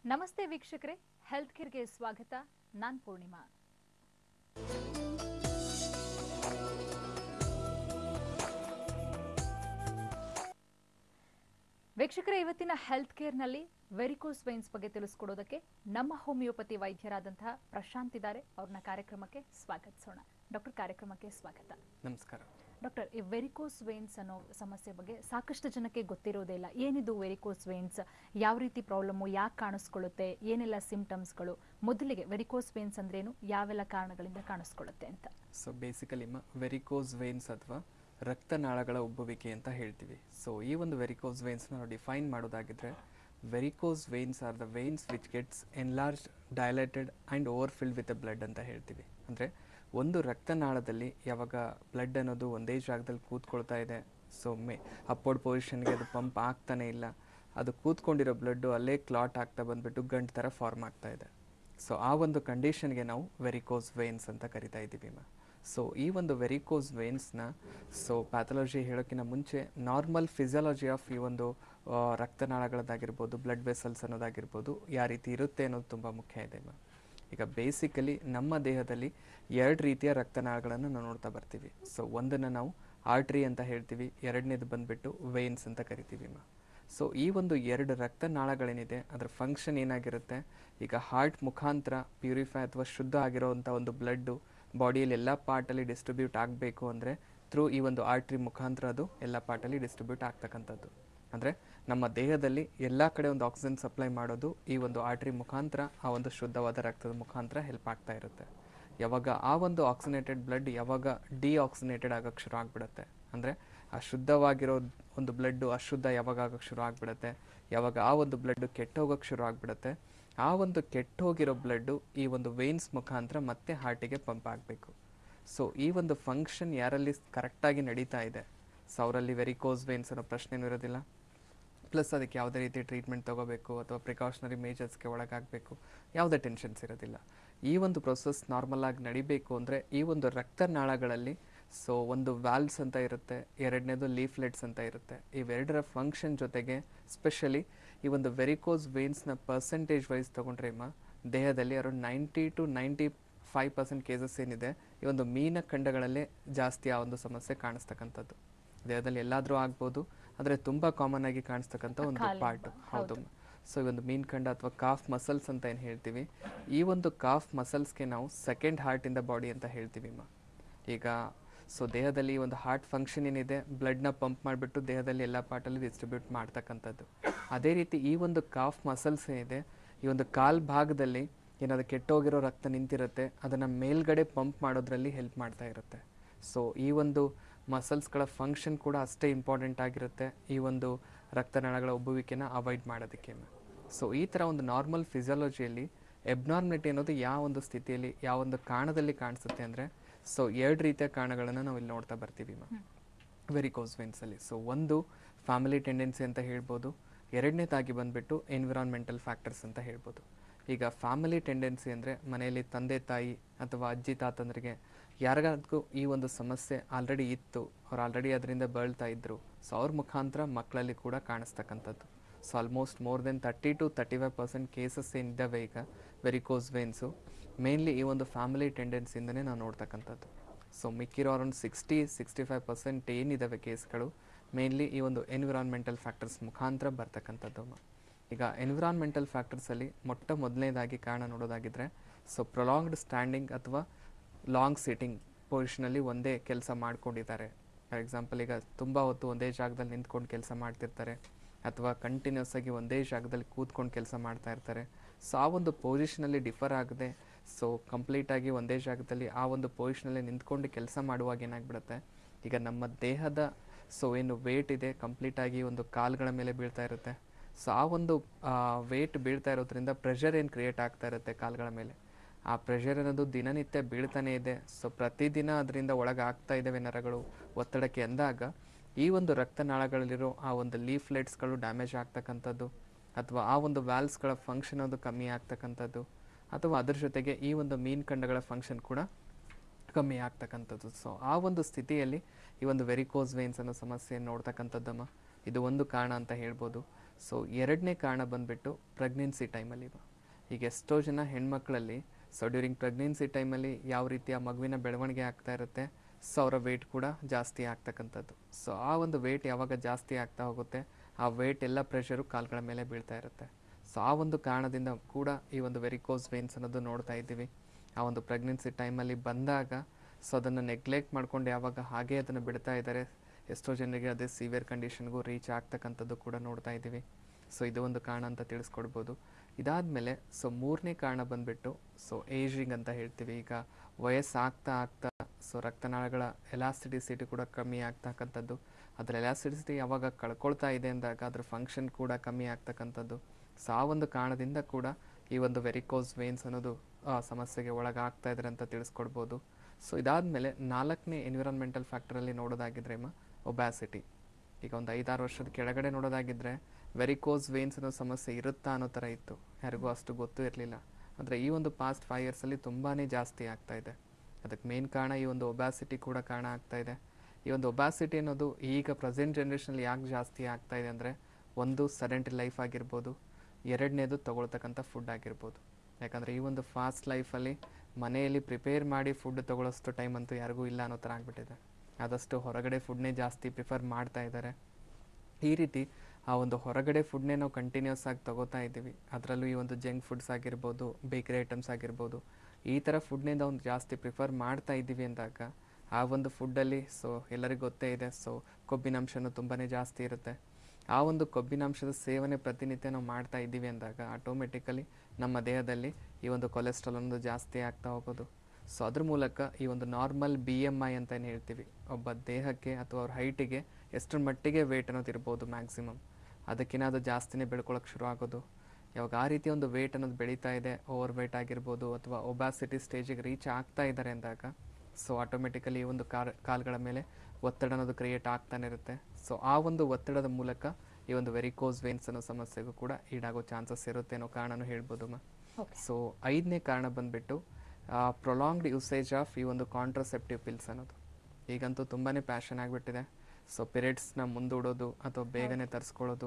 ನಮಸ್ತೆ ವೀಕ್ಷಕರೇ ಹೆಲ್ತ್ ಕೇರ್ಗೆ ಸ್ವಾಗತ ನಾನ್ ಪೂರ್ಣಿಮಾ ವೀಕ್ಷಕರೇ ಇವತ್ತಿನ ಹೆಲ್ತ್ ಕೇರ್ನಲ್ಲಿ ವೆರಿಕೋಸ್ ವೈನ್ಸ್ ಬಗ್ಗೆ ತಿಳಿಸ್ಕೊಡೋದಕ್ಕೆ ನಮ್ಮ ಹೋಮಿಯೋಪತಿ ವೈದ್ಯರಾದಂತಹ ಪ್ರಶಾಂತ್ ಇದ್ದಾರೆ ಅವ್ರನ್ನ ಕಾರ್ಯಕ್ರಮಕ್ಕೆ ಸ್ವಾಗತಿಸೋಣ ಡಾಕ್ಟರ್ ಕಾರ್ಯಕ್ರಮಕ್ಕೆ ಸ್ವಾಗತ ನಮಸ್ಕಾರ ಡಾಕ್ಟರ್ ಈ ವೆರಿಕೋಸ್ ವೇನ್ಸ್ ಅನ್ನೋ ಸಮಸ್ಯೆ ಬಗ್ಗೆ ಸಾಕಷ್ಟು ಜನಕ್ಕೆ ಗೊತ್ತಿರೋದೇ ಇಲ್ಲ ಏನಿದು ವೆರಿಕೋಸ್ ವೇನ್ಸ್ ಯಾವ ರೀತಿ ಪ್ರಾಬ್ಲಮ್ಮು ಯಾಕೆ ಕಾಣಿಸ್ಕೊಳ್ಳುತ್ತೆ ಏನೆಲ್ಲ ಸಿಂಪ್ಟಮ್ಸ್ಗಳು ಮೊದಲಿಗೆ ವೆರಿಕೋಸ್ ವೇನ್ಸ್ ಅಂದ್ರೇನು ಯಾವೆಲ್ಲ ಕಾರಣಗಳಿಂದ ಕಾಣಿಸ್ಕೊಳ್ಳುತ್ತೆ ಅಂತ ಸೊ ಬೇಸಿಕಲಿ ವೆರಿಕೋಸ್ ವೇನ್ಸ್ ಅಥವಾ ರಕ್ತನಾಳಗಳ ಉಬ್ಬುವಿಕೆ ಅಂತ ಹೇಳ್ತೀವಿ ಸೊ ಈ ಒಂದು ವೆರಿಕೋಸ್ ವೇನ್ಸ್ನ ನಾವು ಡಿಫೈನ್ ಮಾಡೋದಾಗಿದ್ರೆ varicose veins are the veins which gets enlarge dilated and over filled with blood ಅಂತ ಹೇಳ್ತೀವಿ ಅಂದರೆ ಒಂದು ರಕ್ತನಾಳದಲ್ಲಿ ಯಾವಾಗ ಬ್ಲಡ್ ಅನ್ನೋದು ಒಂದೇ ಜಾಗದಲ್ಲಿ ಕೂತ್ಕೊಳ್ತಾ ಇದೆ ಸೊ ಮೇ ಅಪ್ಪೋರ್ಡ್ ಪೊಸಿಷನ್ಗೆ ಅದು ಪಂಪ್ ಆಗ್ತಾನೆ ಇಲ್ಲ ಅದು ಕೂತ್ಕೊಂಡಿರೋ ಬ್ಲಡ್ಡು ಅಲ್ಲೇ ಕ್ಲಾಟ್ ಆಗ್ತಾ ಬಂದ್ಬಿಟ್ಟು ಗಂಟು ಥರ ಫಾರ್ಮ್ ಆಗ್ತಾ ಇದೆ ಸೊ ಆ ಒಂದು ಕಂಡೀಷನ್ಗೆ ನಾವು ವೆರಿಕೋಸ್ ವೇನ್ಸ್ ಅಂತ ಕರಿತಾ ಇದ್ದೀವಿ ಮಾ ಸೊ ಈ ಒಂದು ವೆರಿಕೋಸ್ ವೇನ್ಸ್ನ ಸೊ ಪ್ಯಾಥಾಲಜಿ ಹೇಳೋಕ್ಕಿಂತ ಮುಂಚೆ ನಾರ್ಮಲ್ ಫಿಸಿಯಾಲಜಿ ಆಫ್ ಈ ಒಂದು ಆ, ರಕ್ತನಾಳಗಳದ್ದಾಗಿರ್ಬೋದು ಬ್ಲಡ್ ವೆಸಲ್ಸ್ ಅನ್ನೋದಾಗಿರ್ಬೋದು ಯಾವ ರೀತಿ ಇರುತ್ತೆ ಅನ್ನೋದು ತುಂಬ ಮುಖ್ಯ ಇದೆ ಮಾ ಈಗ ಬೇಸಿಕಲಿ ನಮ್ಮ ದೇಹದಲ್ಲಿ ಎರಡು ರೀತಿಯ ರಕ್ತನಾಳಗಳನ್ನು ನಾವು ನೋಡ್ತಾ ಬರ್ತೀವಿ ಸೊ ಒಂದನ್ನು ನಾವು ಆರ್ಟ್ರಿ ಅಂತ ಹೇಳ್ತೀವಿ ಎರಡನೇದು ಬಂದ್ಬಿಟ್ಟು ವೇನ್ಸ್ ಅಂತ ಕರಿತೀವಿ ಮಾ ಸೊ ಈ ಒಂದು ಎರಡು ರಕ್ತನಾಳಗಳೇನಿದೆ ಅದರ ಫಂಕ್ಷನ್ ಏನಾಗಿರುತ್ತೆ ಈಗ ಹಾರ್ಟ್ ಮುಖಾಂತರ ಪ್ಯೂರಿಫೈ ಅಥವಾ ಶುದ್ಧ ಆಗಿರೋವಂಥ ಒಂದು ಬ್ಲಡ್ಡು ಬಾಡಿಯಲ್ಲಿ ಎಲ್ಲ ಪಾರ್ಟಲ್ಲಿ ಡಿಸ್ಟ್ರಿಬ್ಯೂಟ್ ಆಗಬೇಕು ಅಂದರೆ ಥ್ರೂ ಈ ಒಂದು ಆರ್ಟ್ರಿ ಮುಖಾಂತರ ಅದು ಎಲ್ಲ ಪಾರ್ಟಲ್ಲಿ ಡಿಸ್ಟ್ರಿಬ್ಯೂಟ್ ಆಗ್ತಕ್ಕಂಥದ್ದು ಅಂದರೆ ನಮ್ಮ ದೇಹದಲ್ಲಿ ಎಲ್ಲ ಕಡೆ ಒಂದು ಆಕ್ಸಿಜನ್ ಸಪ್ಲೈ ಮಾಡೋದು ಈ ಒಂದು ಆರ್ಟ್ರಿ ಮುಖಾಂತರ ಆ ಒಂದು ಶುದ್ಧವಾದ ರಕ್ತದ ಮುಖಾಂತರ ಹೆಲ್ಪ್ ಆಗ್ತಾ ಇರುತ್ತೆ ಯಾವಾಗ ಆ ಒಂದು ಆಕ್ಸಿನೇಟೆಡ್ ಬ್ಲಡ್ ಯಾವಾಗ ಡಿ ಆಕ್ಸಿನೇಟೆಡ್ ಆಗೋಕ್ಕೆ ಶುರು ಆಗಿಬಿಡುತ್ತೆ ಅಂದರೆ ಆ ಶುದ್ಧವಾಗಿರೋ ಒಂದು ಬ್ಲಡ್ಡು ಅಶುದ್ಧ ಯಾವಾಗ ಆಗೋಕ್ಕೆ ಶುರು ಆಗಿಬಿಡುತ್ತೆ ಯಾವಾಗ ಆ ಒಂದು ಬ್ಲಡ್ಡು ಕೆಟ್ಟೋಗೋಕ್ಕೆ ಶುರು ಆಗಿಬಿಡುತ್ತೆ ಆ ಒಂದು ಕೆಟ್ಟೋಗಿರೋ ಬ್ಲಡ್ಡು ಈ ಒಂದು ವೇನ್ಸ್ ಮುಖಾಂತರ ಮತ್ತೆ ಹಾರ್ಟಿಗೆ ಪಂಪ್ ಆಗಬೇಕು ಸೊ ಈ ಒಂದು ಫಂಕ್ಷನ್ ಯಾರಲ್ಲಿ ಕರೆಕ್ಟಾಗಿ ನಡೀತಾ ಇದೆ ಸೊ ಅವರಲ್ಲಿ ವೆರಿಕೋಸ್ ವೇನ್ಸ್ ಅನ್ನೋ ಪ್ರಶ್ನೆನೂ ಇರೋದಿಲ್ಲ ಪ್ಲಸ್ ಅದಕ್ಕೆ ಯಾವುದೇ ರೀತಿ ಟ್ರೀಟ್ಮೆಂಟ್ ತೊಗೋಬೇಕು ಅಥವಾ ಪ್ರಿಕಾಷನರಿ ಮೇಜರ್ಸ್ಗೆ ಒಳಗಾಗಬೇಕು ಯಾವುದೇ ಟೆನ್ಷನ್ಸ್ ಇರೋದಿಲ್ಲ ಈ ಒಂದು ಪ್ರೊಸೆಸ್ ನಾರ್ಮಲ್ ಆಗಿ ನಡಿಬೇಕು ಅಂದರೆ ಈ ಒಂದು ರಕ್ತನಾಳಗಳಲ್ಲಿ ಸೊ ಒಂದು ವ್ಯಾಲ್ವ್ಸ್ ಅಂತ ಇರುತ್ತೆ ಎರಡನೇದು ಲೀಫ್ಲೆಟ್ಸ್ ಅಂತ ಇರುತ್ತೆ ಇವೆರಡರ ಫಂಕ್ಷನ್ ಜೊತೆಗೆ ಸ್ಪೆಷಲಿ ಈ ಒಂದು ವೆರಿಕೋಸ್ ವೇನ್ಸ್ನ ಪರ್ಸೆಂಟೇಜ್ ವೈಸ್ ತೊಗೊಂಡ್ರೆ ಮಾ ದೇಹದಲ್ಲಿ around ninety two ninety five percent cases ಏನಿದೆ ಈ ಒಂದು ಮೀನ ಖಂಡಗಳಲ್ಲೇ ಜಾಸ್ತಿ ಆ ಒಂದು ಸಮಸ್ಯೆ ಕಾಣಿಸ್ತಕ್ಕಂಥದ್ದು ದೇಹದಲ್ಲಿ ಎಲ್ಲಾದರೂ ಆಗ್ಬೋದು ಆದರೆ ತುಂಬ ಕಾಮನ್ ಆಗಿ ಕಾಣಿಸ್ತಕ್ಕಂಥ ಒಂದು ಕಾಲಿನ ಪಾರ್ಟ್ ಬ- ಹೌದು ಸೊ ಈ ಒಂದು ಮೀನ್ ಖಂಡ ಅಥವಾ ಕಾಫ್ ಮಸಲ್ಸ್ ಅಂತ ಏನು ಹೇಳ್ತೀವಿ ಈ ಒಂದು ಕಾಫ್ ಮಸಲ್ಸ್ಗೆ ನಾವು second heart in the body ಅಂತ ಹೇಳ್ತೀವಿ ಮಾ ಈಗ ಸೊ ದೇಹದಲ್ಲಿ ಒಂದು ಹಾರ್ಟ್ ಫಂಕ್ಷನ್ ಏನಿದೆ ಬ್ಲಡ್ನ ಪಂಪ್ ಮಾಡಿಬಿಟ್ಟು ದೇಹದಲ್ಲಿ ಎಲ್ಲ ಪಾರ್ಟಲ್ಲಿ ಡಿಸ್ಟ್ರಿಬ್ಯೂಟ್ ಮಾಡ್ತಕ್ಕಂಥದ್ದು ಅದೇ ರೀತಿ ಈ ಒಂದು ಕಾಫ್ ಮಸಲ್ಸ್ ಏನಿದೆ ಈ ಒಂದು ಕಾಲ್ ಭಾಗದಲ್ಲಿ ಏನಾದ್ರು ಕೆಟ್ಟೋಗಿರೋ ರಕ್ತ ನಿಂತಿರುತ್ತೆ ಅದನ್ನು ಮೇಲ್ಗಡೆ ಪಂಪ್ ಮಾಡೋದ್ರಲ್ಲಿ ಹೆಲ್ಪ್ ಮಾಡ್ತಾ ಇರುತ್ತೆ ಸೊ ಈ ಒಂದು ಮಸಲ್ಸ್ಗಳ ಫಂಕ್ಷನ್ ಕೂಡ ಅಷ್ಟೇ ಇಂಪಾರ್ಟೆಂಟ್ ಆಗಿರುತ್ತೆ ಈ ಒಂದು ರಕ್ತನಾಳಗಳ ಉಬ್ಬುವಿಕೆನ ಅವಾಯ್ಡ್ ಮಾಡೋದಕ್ಕೆ ಸೊ ಈ ಥರ ಒಂದು ನಾರ್ಮಲ್ ಫಿಸಿಯಾಲಜಿಯಲ್ಲಿ ಎಬ್ನಾರ್ಮಿಲಿಟಿ ಅನ್ನೋದು ಯಾವ ಒಂದು ಸ್ಥಿತಿಯಲ್ಲಿ ಯಾವ ಒಂದು ಕಾರಣದಲ್ಲಿ ಕಾಣಿಸುತ್ತೆ ಅಂದರೆ ಸೊ ಎರಡು ರೀತಿಯ ಕಾರಣಗಳನ್ನು ನಾವು ಇಲ್ಲಿ ನೋಡ್ತಾ ಬರ್ತೀವಿ ಮಾ ವೆರಿಕೋಸ್ ವೆನ್ಸಲ್ಲಿ ಸೊ ಒಂದು ಫ್ಯಾಮಿಲಿ ಟೆಂಡೆನ್ಸಿ ಅಂತ ಹೇಳ್ಬೋದು ಎರಡನೇದಾಗಿ ಬಂದ್ಬಿಟ್ಟು ಎನ್ವಿರಾನ್ಮೆಂಟಲ್ ಫ್ಯಾಕ್ಟರ್ಸ್ ಅಂತ ಹೇಳ್ಬೋದು ಈಗ ಫ್ಯಾಮಿಲಿ ಟೆಂಡೆನ್ಸಿ ಅಂದರೆ ಮನೆಯಲ್ಲಿ ತಂದೆ ತಾಯಿ ಅಥವಾ ಅಜ್ಜಿ ತಾತಂದ್ರಿಗೆ ಯಾರಿಗಾದ್ರೂ ಈ ಒಂದು ಸಮಸ್ಯೆ ಆಲ್ರೆಡಿ ಇತ್ತು ಅವ್ರು ಆಲ್ರೆಡಿ ಅದರಿಂದ ಬಳಲ್ತಾ ಇದ್ರು ಸೊ ಅವ್ರ ಮುಖಾಂತರ ಮಕ್ಕಳಲ್ಲಿ ಕೂಡ ಕಾಣಿಸ್ತಕ್ಕಂಥದ್ದು so almost more than thirty two thirty five percent cases ಏನಿದ್ದಾವೆ ಈಗ ವೆರಿಕೋಸ್ ವೇನ್ಸು ಮೇನ್ಲಿ ಈ ಒಂದು ಫ್ಯಾಮಿಲಿ ಟೆಂಡೆನ್ಸಿಯಿಂದನೇ ನಾವು ನೋಡ್ತಕ್ಕಂಥದ್ದು ಸೊ ಮಿಕ್ಕಿರೋ around sixty sixty five percent ಏನಿದ್ದಾವೆ ಕೇಸ್ಗಳು ಮೇನ್ಲಿ ಈ ಒಂದು ಎನ್ವಿರಾನ್ಮೆಂಟಲ್ ಫ್ಯಾಕ್ಟರ್ಸ್ ಮುಖಾಂತರ ಬರ್ತಕ್ಕಂಥದ್ದು ಈಗ ಎನ್ವಿರಾನ್ಮೆಂಟಲ್ ಫ್ಯಾಕ್ಟರ್ಸಲ್ಲಿ ಮೊಟ್ಟ ಮೊದಲನೇದಾಗಿ ಕಾರಣ ನೋಡೋದಾಗಿದ್ರೆ ಸೊ ಪ್ರೊಲಾಂಗ್ಡ್ ಸ್ಟ್ಯಾಂಡಿಂಗ್ ಅಥವಾ ಲಾಂಗ್ ಸಿಟ್ಟಿಂಗ್ ಪೊಸಿಷನಲ್ಲಿ ಒಂದೇ ಕೆಲಸ ಮಾಡ್ಕೊಂಡಿದ್ದಾರೆ ಫಾರ್ ಎಕ್ಸಾಂಪಲ್ ಈಗ ತುಂಬ ಹೊತ್ತು ಒಂದೇ ಜಾಗದಲ್ಲಿ ನಿಂತ್ಕೊಂಡು ಕೆಲಸ ಮಾಡ್ತಿರ್ತಾರೆ ಅಥವಾ ಕಂಟಿನ್ಯೂಸ್ ಆಗಿ ಒಂದೇ ಜಾಗದಲ್ಲಿ ಕೂತ್ಕೊಂಡು ಕೆಲಸ ಮಾಡ್ತಾ ಇರ್ತಾರೆ ಸೊ ಆ ಒಂದು ಪೊಸಿಷನಲ್ಲಿ ಡಿಫರ್ ಆಗದೆ ಸೊ ಕಂಪ್ಲೀಟಾಗಿ ಒಂದೇ ಜಾಗದಲ್ಲಿ ಆ ಒಂದು ಪೊಸಿಷನಲ್ಲಿ ನಿಂತ್ಕೊಂಡು ಕೆಲಸ ಮಾಡುವಾಗ ಏನಾಗ್ಬಿಡುತ್ತೆ ಈಗ ನಮ್ಮ ದೇಹದ ಸೊ ಏನು ವೇಟ್ ಇದೆ ಕಂಪ್ಲೀಟಾಗಿ ಒಂದು ಕಾಲುಗಳ ಮೇಲೆ ಬೀಳ್ತಾ ಇರುತ್ತೆ ಸೊ ಆ ಒಂದು ವೇಟ್ ಬೀಳ್ತಾ ಇರೋದ್ರಿಂದ ಪ್ರೆಷರ್ ಏನು ಕ್ರಿಯೇಟ್ ಆಗ್ತಾ ಇರುತ್ತೆ ಕಾಲುಗಳ ಮೇಲೆ ಆ ಪ್ರೆಷರ್ ಅನ್ನೋದು ದಿನನಿತ್ಯ ಬೀಳ್ತಾನೆ ಇದೆ ಸೊ ಪ್ರತಿದಿನ ಅದರಿಂದ ಒಳಗೆ ಆಗ್ತಾ ಇದ್ದಾವೆ ನರಗಳು ಒತ್ತಡಕ್ಕೆ ಅಂದಾಗ ಈ ಒಂದು ರಕ್ತನಾಳಗಳಲ್ಲಿರೋ ಆ ಒಂದು ಲೀಫ್ಲೆಟ್ಸ್ಗಳು ಡ್ಯಾಮೇಜ್ ಆಗ್ತಕ್ಕಂಥದ್ದು ಅಥವಾ ಆ ಒಂದು ವ್ಯಾಲ್ವ್ಸ್ಗಳ ಫಂಕ್ಷನ್ ಅದು ಕಮ್ಮಿ ಆಗ್ತಕ್ಕಂಥದ್ದು ಅಥವಾ ಅದ್ರ ಜೊತೆಗೆ ಈ ಒಂದು ಮೀನ್ ಖಂಡಗಳ ಫಂಕ್ಷನ್ ಕೂಡ ಕಮ್ಮಿ ಆಗ್ತಕ್ಕಂಥದ್ದು ಸೊ ಆ ಒಂದು ಸ್ಥಿತಿಯಲ್ಲಿ ಈ ಒಂದು ವೆರಿಕೋಸ್ ವೇನ್ಸ್ ಅನ್ನೋ ಸಮಸ್ಯೆ ನೋಡ್ತಕ್ಕಂಥದ್ದಮ್ಮ ಇದು ಒಂದು ಕಾರಣ ಅಂತ ಹೇಳ್ಬೋದು ಸೊ ಎರಡನೇ ಕಾರಣ ಬಂದುಬಿಟ್ಟು ಪ್ರೆಗ್ನೆನ್ಸಿ ಟೈಮಲ್ಲಿ ಈಗ ಎಷ್ಟೋ ಜನ ಹೆಣ್ಮಕ್ಳಲ್ಲಿ ಸೊ ಡ್ಯೂರಿಂಗ್ ಪ್ರೆಗ್ನೆನ್ಸಿ ಟೈಮಲ್ಲಿ ಯಾವ ರೀತಿಯ ಮಗುವಿನ ಬೆಳವಣಿಗೆ ಆಗ್ತಾ ಇರುತ್ತೆ ಸೊ ಅವರ ವೆಯ್ಟ್ ಕೂಡ ಜಾಸ್ತಿ ಆಗ್ತಕ್ಕಂಥದ್ದು ಸೊ ಆ ಒಂದು ವೆಯ್ಟ್ ಯಾವಾಗ ಜಾಸ್ತಿ ಆಗ್ತಾ ಹೋಗುತ್ತೆ ಆ ವೆಯ್ಟ್ ಎಲ್ಲ ಪ್ರೆಷರು ಕಾಲುಗಳ ಮೇಲೆ ಬೀಳ್ತಾ ಇರುತ್ತೆ ಸೊ ಆ ಒಂದು ಕಾರಣದಿಂದ ಕೂಡ ಈ ಒಂದು ವೆರಿಕೋಸ್ ವೇನ್ಸ್ ಅನ್ನೋದು ನೋಡ್ತಾ ಇದ್ದೀವಿ ಆ ಒಂದು ಪ್ರೆಗ್ನೆನ್ಸಿ ಟೈಮಲ್ಲಿ ಬಂದಾಗ ಸೊ ಅದನ್ನು ನೆಗ್ಲೆಕ್ಟ್ ಮಾಡ್ಕೊಂಡು ಯಾವಾಗ ಹಾಗೆ ಅದನ್ನು ಬಿಡ್ತಾ ಇದ್ದಾರೆ ಎಷ್ಟೋ ಜನರಿಗೆ ಅದೇ ಸಿವಿಯರ್ ಕಂಡೀಷನ್ಗೂ ರೀಚ್ ಆಗ್ತಕ್ಕಂಥದ್ದು ಕೂಡ ನೋಡ್ತಾ ಇದ್ದೀವಿ ಸೊ ಇದು ಒಂದು ಕಾರಣ ಅಂತ ತಿಳಿಸ್ಕೊಡ್ಬೋದು ಇದಾದಮೇಲೆ ಸೊ ಮೂರನೇ ಕಾರಣ ಬಂದುಬಿಟ್ಟು ಸೊ ಏಜಿಂಗ್ ಅಂತ ಹೇಳ್ತೀವಿ ಈಗ ವಯಸ್ಸಾಗ್ತಾ ಆಗ್ತಾ ಸೊ ರಕ್ತನಾಳಗಳ ಎಲಾಸ್ಟಿಡಿಸಿಟಿ ಕೂಡ ಕಮ್ಮಿ ಆಗ್ತಕ್ಕಂಥದ್ದು ಅದರ ಎಲಾಸ್ಟಿಡಿಸಿಟಿ ಯಾವಾಗ ಕಳ್ಕೊಳ್ತಾ ಇದೆ ಅಂದಾಗ ಅದ್ರ ಫಂಕ್ಷನ್ ಕೂಡ ಕಮ್ಮಿ ಆಗ್ತಕ್ಕಂಥದ್ದು ಸೊ ಆ ಒಂದು ಕಾರಣದಿಂದ ಕೂಡ ಈ ಒಂದು ವೆರಿಕೋಸ್ ವೇನ್ಸ್ ಅನ್ನೋದು ಆ, ಸಮಸ್ಯೆಗೆ ಒಳಗಾಗ್ತಾ ಇದ್ದಾರೆ ಅಂತ ತಿಳಿಸ್ಕೊಡ್ಬೋದು ಸೊ ಇದಾದಮೇಲೆ ನಾಲ್ಕನೇ ಎನ್ವಿರಾನ್ಮೆಂಟಲ್ ಫ್ಯಾಕ್ಟರಲ್ಲಿ ನೋಡೋದಾಗಿದ್ರೆ ಮ ಒಬ್ಯಾಸಿಟಿ ಈಗ ಒಂದು ಐದಾರು ವರ್ಷದ ಕೆಳಗಡೆ ನೋಡೋದಾಗಿದ್ರೆ ವೆರಿಕೋಸ್ ವೇನ್ಸ್ ಅನ್ನೋ ಸಮಸ್ಯೆ ಇರುತ್ತಾ ಅನ್ನೋ ಥರ ಇತ್ತು ಯಾರಿಗೂ ಅಷ್ಟು ಗೊತ್ತೂ ಇರಲಿಲ್ಲ ಆದರೆ ಈ ಒಂದು ಪಾಸ್ಟ್ ಫೈವ್ ಇಯರ್ಸಲ್ಲಿ ತುಂಬಾ ಜಾಸ್ತಿ ಆಗ್ತಾ ಇದೆ ಅದಕ್ಕೆ ಮೇನ್ ಕಾರಣ ಈ ಒಂದು ಒಬ್ಯಾಸಿಟಿ ಕೂಡ ಕಾರಣ ಆಗ್ತಾ ಇದೆ ಈ ಒಂದು ಒಬ್ಯಾಸಿಟಿ ಅನ್ನೋದು ಈಗ ಪ್ರೆಸೆಂಟ್ ಜನ್ರೇಷನಲ್ಲಿ ಯಾಕೆ ಜಾಸ್ತಿ ಆಗ್ತಾ ಇದೆ ಅಂದರೆ ಒಂದು ಸಡೆಂಟ್ರಿ ಲೈಫ್ ಆಗಿರ್ಬೋದು ಎರಡನೇದು ತಗೊಳ್ತಕ್ಕಂಥ ಫುಡ್ ಆಗಿರ್ಬೋದು ಯಾಕಂದರೆ ಈ ಒಂದು ಫಾಸ್ಟ್ ಲೈಫಲ್ಲಿ ಮನೆಯಲ್ಲಿ ಪ್ರಿಪೇರ್ ಮಾಡಿ ಫುಡ್ ತಗೊಳ್ಳೋಷ್ಟು ಟೈಮ್ ಅಂತೂ ಯಾರಿಗೂ ಇಲ್ಲ ಅನ್ನೋ ಥರ ಆಗಿಬಿಟ್ಟಿದೆ ಆದಷ್ಟು ಹೊರಗಡೆ ಫುಡ್ನೇ ಜಾಸ್ತಿ ಪ್ರಿಫರ್ ಮಾಡ್ತಾ ಇದ್ದಾರೆ ಈ ರೀತಿ ಆ ಒಂದು ಹೊರಗಡೆ ಫುಡ್ನೇ ನಾವು ಕಂಟಿನ್ಯೂಸ್ ಆಗಿ ತಗೋತಾ ಇದ್ದೀವಿ ಅದರಲ್ಲೂ ಈ ಒಂದು ಜಂಕ್ ಫುಡ್ಸ್ ಆಗಿರ್ಬೋದು ಬೇಕರಿ ಐಟಮ್ಸ್ ಆಗಿರ್ಬೋದು ಈ ಥರ ಫುಡ್ನೇ ನಾವು ಜಾಸ್ತಿ ಪ್ರಿಫರ್ ಮಾಡ್ತಾ ಇದ್ದೀವಿ ಅಂದಾಗ ಆ ಒಂದು ಫುಡ್ಡಲ್ಲಿ ಸೊ ಎಲ್ಲರಿಗೂ ಗೊತ್ತೇ ಇದೆ ಸೊ ಕೊಬ್ಬಿನಾಂಶನೂ ತುಂಬಾ ಜಾಸ್ತಿ ಇರುತ್ತೆ ಆ ಒಂದು ಕೊಬ್ಬಿನಾಂಶದ ಸೇವನೆ ಪ್ರತಿನಿತ್ಯ ನಾವು ಮಾಡ್ತಾ ಇದ್ದೀವಿ ಅಂದಾಗ ಆಟೋಮೆಟಿಕಲಿ ನಮ್ಮ ದೇಹದಲ್ಲಿ ಈ ಒಂದು ಕೊಲೆಸ್ಟ್ರಾಲ್ ಅನ್ನೋದು ಜಾಸ್ತಿ ಆಗ್ತಾ ಹೋಗೋದು ಸೊ ಅದ್ರ ಮೂಲಕ ಈ ಒಂದು ನಾರ್ಮಲ್ ಬಿ ಎಮ್ ಐ ಅಂತ ಏನು ಹೇಳ್ತೀವಿ ಒಬ್ಬ ದೇಹಕ್ಕೆ ಅಥವಾ ಅವ್ರ ಹೈಟಿಗೆ ಎಷ್ಟರ ಮಟ್ಟಿಗೆ ವೇಟ್ ಅನ್ನೋದು ಇರ್ಬೋದು ಮ್ಯಾಕ್ಸಿಮಮ್ ಅದಕ್ಕಿಂತ ಅದು ಜಾಸ್ತಿನೇ ಬೆಳ್ಕೊಳಕ್ಕೆ ಶುರು ಆಗೋದು ಯಾವಾಗ ಆ ರೀತಿ ಒಂದು ವೇಟ್ ಅನ್ನೋದು ಬೆಳೀತಾ ಇದೆ ಓವರ್ ವೇಟ್ ಆಗಿರ್ಬೋದು ಅಥವಾ ಒಬಾಸಿಟಿ ಸ್ಟೇಜಿಗೆ ರೀಚ್ ಆಗ್ತಾ ಇದ್ದಾರೆ ಅಂದಾಗ ಸೊ ಆಟೋಮೆಟಿಕಲಿ ಈ ಒಂದು ಕಾರ್ ಕಾಲ್ಗಳ ಮೇಲೆ ಒತ್ತಡ ಅನ್ನೋದು ಕ್ರಿಯೇಟ್ ಆಗ್ತಾನೆ ಇರುತ್ತೆ ಸೊ ಆ ಒಂದು ಒತ್ತಡದ ಮೂಲಕ ಈ ಒಂದು ವೆರಿಕೋಸ್ ವೇನ್ಸ್ ಅನ್ನೋ ಸಮಸ್ಯೆಗೂ ಕೂಡ ಈಡಾಗೋ ಚಾನ್ಸಸ್ ಇರುತ್ತೆ ಅನ್ನೋ ಕಾರಣನೂ ಹೇಳ್ಬೋದು ಮಾ ಓಕೆ ಸೊ ಐದನೇ ಕಾರಣ ಬಂದುಬಿಟ್ಟು ಪ್ರೊಲಾಂಗ್ಡ್ ಯೂಸೇಜ್ ಆಫ್ ಈ ಒಂದು ಕಾಂಟ್ರಸೆಪ್ಟಿವ್ ಪಿಲ್ಸ್ ಅನ್ನೋದು ಈಗಂತೂ ತುಂಬಾ ಪ್ಯಾಷನ್ ಆಗಿಬಿಟ್ಟಿದೆ ಸೊ ಪಿರಿಯಡ್ಸ್ನ ಮುಂದೂಡೋದು ಅಥವಾ ಬೇಗನೆ ತರಿಸ್ಕೊಳ್ಳೋದು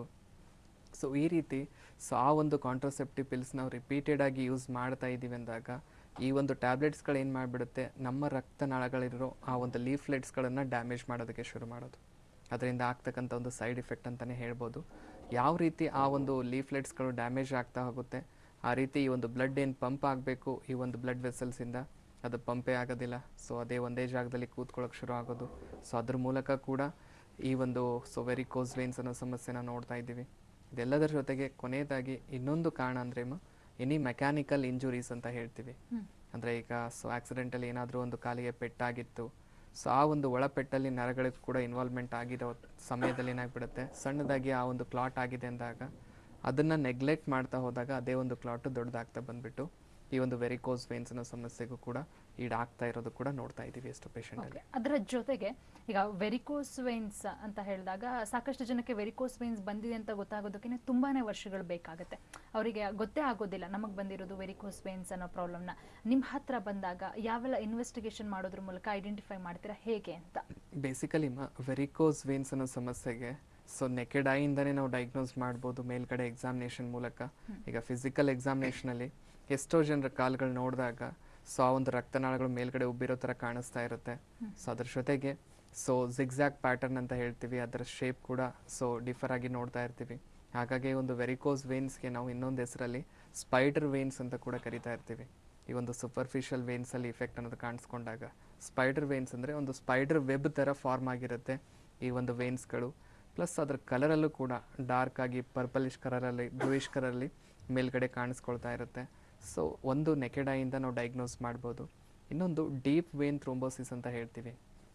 ಸೊ ಈ ರೀತಿ ಸೊ ಆ ಒಂದು ಕಾಂಟ್ರಸೆಪ್ಟಿವ್ ಪಿಲ್ಸ್ ನಾವು ರಿಪೀಟೆಡ್ ಆಗಿ ಯೂಸ್ ಮಾಡ್ತಾ ಇದ್ದೀವಿ ಅಂದಾಗ ಈ ಒಂದು ಟ್ಯಾಬ್ಲೆಟ್ಸ್ಗಳು ಏನು ಮಾಡಿಬಿಡುತ್ತೆ ನಮ್ಮ ರಕ್ತನಾಳಗಳಿರೋ ಆ ಒಂದು ಲೀಫ್ಲೆಟ್ಸ್ಗಳನ್ನು ಡ್ಯಾಮೇಜ್ ಮಾಡೋದಕ್ಕೆ ಶುರು ಮಾಡೋದು ಅದರಿಂದ ಆಗ್ತಕ್ಕಂಥ ಒಂದು ಸೈಡ್ ಎಫೆಕ್ಟ್ ಅಂತಲೇ ಹೇಳ್ಬೋದು ಯಾವ ರೀತಿ ಆ ಒಂದು ಲೀಫ್ಲೆಟ್ಸ್ಗಳು ಡ್ಯಾಮೇಜ್ ಆಗ್ತಾ ಹೋಗುತ್ತೆ ಆ ರೀತಿ ಈ ಒಂದು ಬ್ಲಡ್ ಏನು ಪಂಪ್ ಆಗಬೇಕು ಈ ಒಂದು ಬ್ಲಡ್ ವೆಸಲ್ಸಿಂದ ಅದು ಪಂಪೇ ಆಗೋದಿಲ್ಲ ಸೊ ಅದೇ ಒಂದೇ ಜಾಗದಲ್ಲಿ ಕೂತ್ಕೊಳ್ಳೋಕೆ ಶುರು ಆಗೋದು ಸೊ ಅದ್ರ ಮೂಲಕ ಕೂಡ ಈ ಒಂದು ಸೊ ವೆರಿಕೋಸ್ ವೇನ್ಸ್ ಅನ್ನೋ ಸಮಸ್ಯೆನ ನೋಡ್ತಾ ಇದ್ದೀವಿ ಇದೆಲ್ಲದರ ಜೊತೆಗೆ ಕೊನೆಯದಾಗಿ ಇನ್ನೊಂದು ಕಾರಣ ಅಂದ್ರೆ ಎನಿ ಮೆಕ್ಯಾನಿಕಲ್ ಇಂಜುರೀಸ್ ಅಂತ ಹೇಳ್ತೀವಿ ಹ್ಮ್. ಅಂದರೆ ಈಗ ಸೊ ಆಕ್ಸಿಡೆಂಟಲ್ಲಿ ಏನಾದರೂ ಒಂದು ಕಾಲಿಗೆ ಪೆಟ್ಟಾಗಿತ್ತು ಸೊ ಆ ಒಂದು ಒಳಪೆಟ್ಟಲ್ಲಿ ನರಗಳಿಗೆ ಕೂಡ ಇನ್ವಾಲ್ವ್ಮೆಂಟ್ ಆಗಿರೋ ಸಮಯದಲ್ಲಿ ಏನಾಗ್ಬಿಡುತ್ತೆ ಸಣ್ಣದಾಗಿ ಆ ಒಂದು ಕ್ಲಾಟ್ ಆಗಿದೆ ಅಂದಾಗ ಅದನ್ನು ನೆಗ್ಲೆಕ್ಟ್ ಮಾಡ್ತಾ ಹೋದಾಗ ಅದೇ ಒಂದು ಕ್ಲಾಟ್ ದೊಡ್ಡದಾಗ್ತಾ ಬಂದ್ಬಿಟ್ಟು ಈ ಒಂದು ವೆರಿಕೋಸ್ ವೇನ್ಸ್ ಅನ್ನೋ ಸಮಸ್ಯೆಗೂ ಕೂಡ ಈಡಾಗ್ತಾ ಇರೋದು ಕೂಡ ನೋಡ್ತಾ ಇದ್ದೀವಿ ಎಷ್ಟು ಪೇಷಂಟಲ್ಲಿ ಓಕೆ ಅದರ ಜೊತೆಗೆ ಈಗ ವೆರಿಕೋಸ್ ವೇನ್ಸ್ ಅಂತ ಹೇಳಿದಾಗ ಸಾಕಷ್ಟು ಜನಕ್ಕೆ ವೆರಿಕೋಸ್ ವೇನ್ಸ್ ಬಂದಿದೆ ಅಂತ ಗೊತ್ತಾಗೋದಕ್ಕೆ ತುಂಬಾನೇ ವರ್ಷಗಳು ಬೇಕಾಗುತ್ತೆ ಅವರಿಗೆ ಗೊತ್ತೇ ಆಗೋದಿಲ್ಲ ನಮಗೆ ಬಂದಿರೋದು ವೆರಿಕೋಸ್ ವೇನ್ಸ್ ಅನ್ನೋ ಪ್ರಾಬ್ಲಮ್ನ ನಿಮ್ಮ ಹತ್ರ ಬಂದಾಗ ಯಾವೆಲ್ಲ ಇನ್ವೆಸ್ಟಿಗೇಷನ್ ಮಾಡೋದ್ರ ಮೂಲಕ ಐಡೆಂಟಿಫೈ ಮಾಡ್ತೀರಾ ಹೇಗೆ ಅಂತ ಬೇಸಿಕಲಿ ಮ ವೆರಿಕೋಸ್ ವೇನ್ಸ್ ಅನ್ನೋ ಸಮಸ್ಯೆಗೆ ಸೊ ನೆಕೆಡ್ ಐಯಿಂದನೇ ನಾವು ಡಯಾಗ್ನೋಸ್ ಮಾಡ್ಬೋದು ಮೇಲ್ಗಡೆ ಎಕ್ಸಾಮಿನೇಷನ್ ಮೂಲಕ ಈಗ ಫಿಸಿಕಲ್ ಎಕ್ಸಾಮಿನೇಷನಲ್ಲಿ ಎಷ್ಟೋ ಜನರ ಕಾಲುಗಳು ನೋಡಿದಾಗ ಸೊ ಆ ಒಂದು ರಕ್ತನಾಳಗಳು ಮೇಲ್ಗಡೆ ಉಬ್ಬಿರೋ ಥರ ಕಾಣಿಸ್ತಾ ಇರುತ್ತೆ ಸೊ ಅದ್ರ ಜೊತೆಗೆ ಸೊ ಜಿಗ್ಜಾಗ್ ಪ್ಯಾಟರ್ನ್ ಅಂತ ಹೇಳ್ತೀವಿ ಅದರ ಶೇಪ್ ಕೂಡ ಸೊ ಡಿಫರ್ ಆಗಿ ನೋಡ್ತಾ ಇರ್ತೀವಿ ಹಾಗಾಗಿ ಒಂದು ವೆರಿಕೋಸ್ ವೇನ್ಸ್ಗೆ ನಾವು ಇನ್ನೊಂದು ಹೆಸರಲ್ಲಿ ಸ್ಪೈಡರ್ ವೇನ್ಸ್ ಅಂತ ಕೂಡ ಕರಿತಾ ಇರ್ತೀವಿ ಈ ಒಂದು ಸೂಪರ್ಫಿಷಿಯಲ್ ವೇನ್ಸಲ್ಲಿ ಇಫೆಕ್ಟ್ ಅನ್ನೋದು ಕಾಣಿಸ್ಕೊಂಡಾಗ ಸ್ಪೈಡರ್ ವೇನ್ಸ್ ಅಂದರೆ ಒಂದು ಸ್ಪೈಡರ್ ವೆಬ್ ಥರ ಫಾರ್ಮ್ ಆಗಿರುತ್ತೆ ಈ ಒಂದು ವೇನ್ಸ್ಗಳು ಪ್ಲಸ್ ಅದರ ಕಲರಲ್ಲೂ ಕೂಡ ಡಾರ್ಕ್ ಆಗಿ ಪರ್ಪಲಿಶ್ ಕಲರಲ್ಲಿ ಬ್ಲೂಯಿಶ್ ಕಲರಲ್ಲಿ ಮೇಲ್ಗಡೆ ಕಾಣಿಸ್ಕೊಳ್ತಾ ಇರುತ್ತೆ ಸೊ ಒಂದು ನೆಕೆಡಾಯಿಂದ ನಾವು ಡಯಾಗ್ನೋಸ್ ಮಾಡ್ಬೋದು ಇನ್ನೊಂದು ಡೀಪ್ ವೇನ್ ಥ್ರೋಂಬೋಸಿಸ್ ಅಂತ ಹೇಳ್ತೀವಿ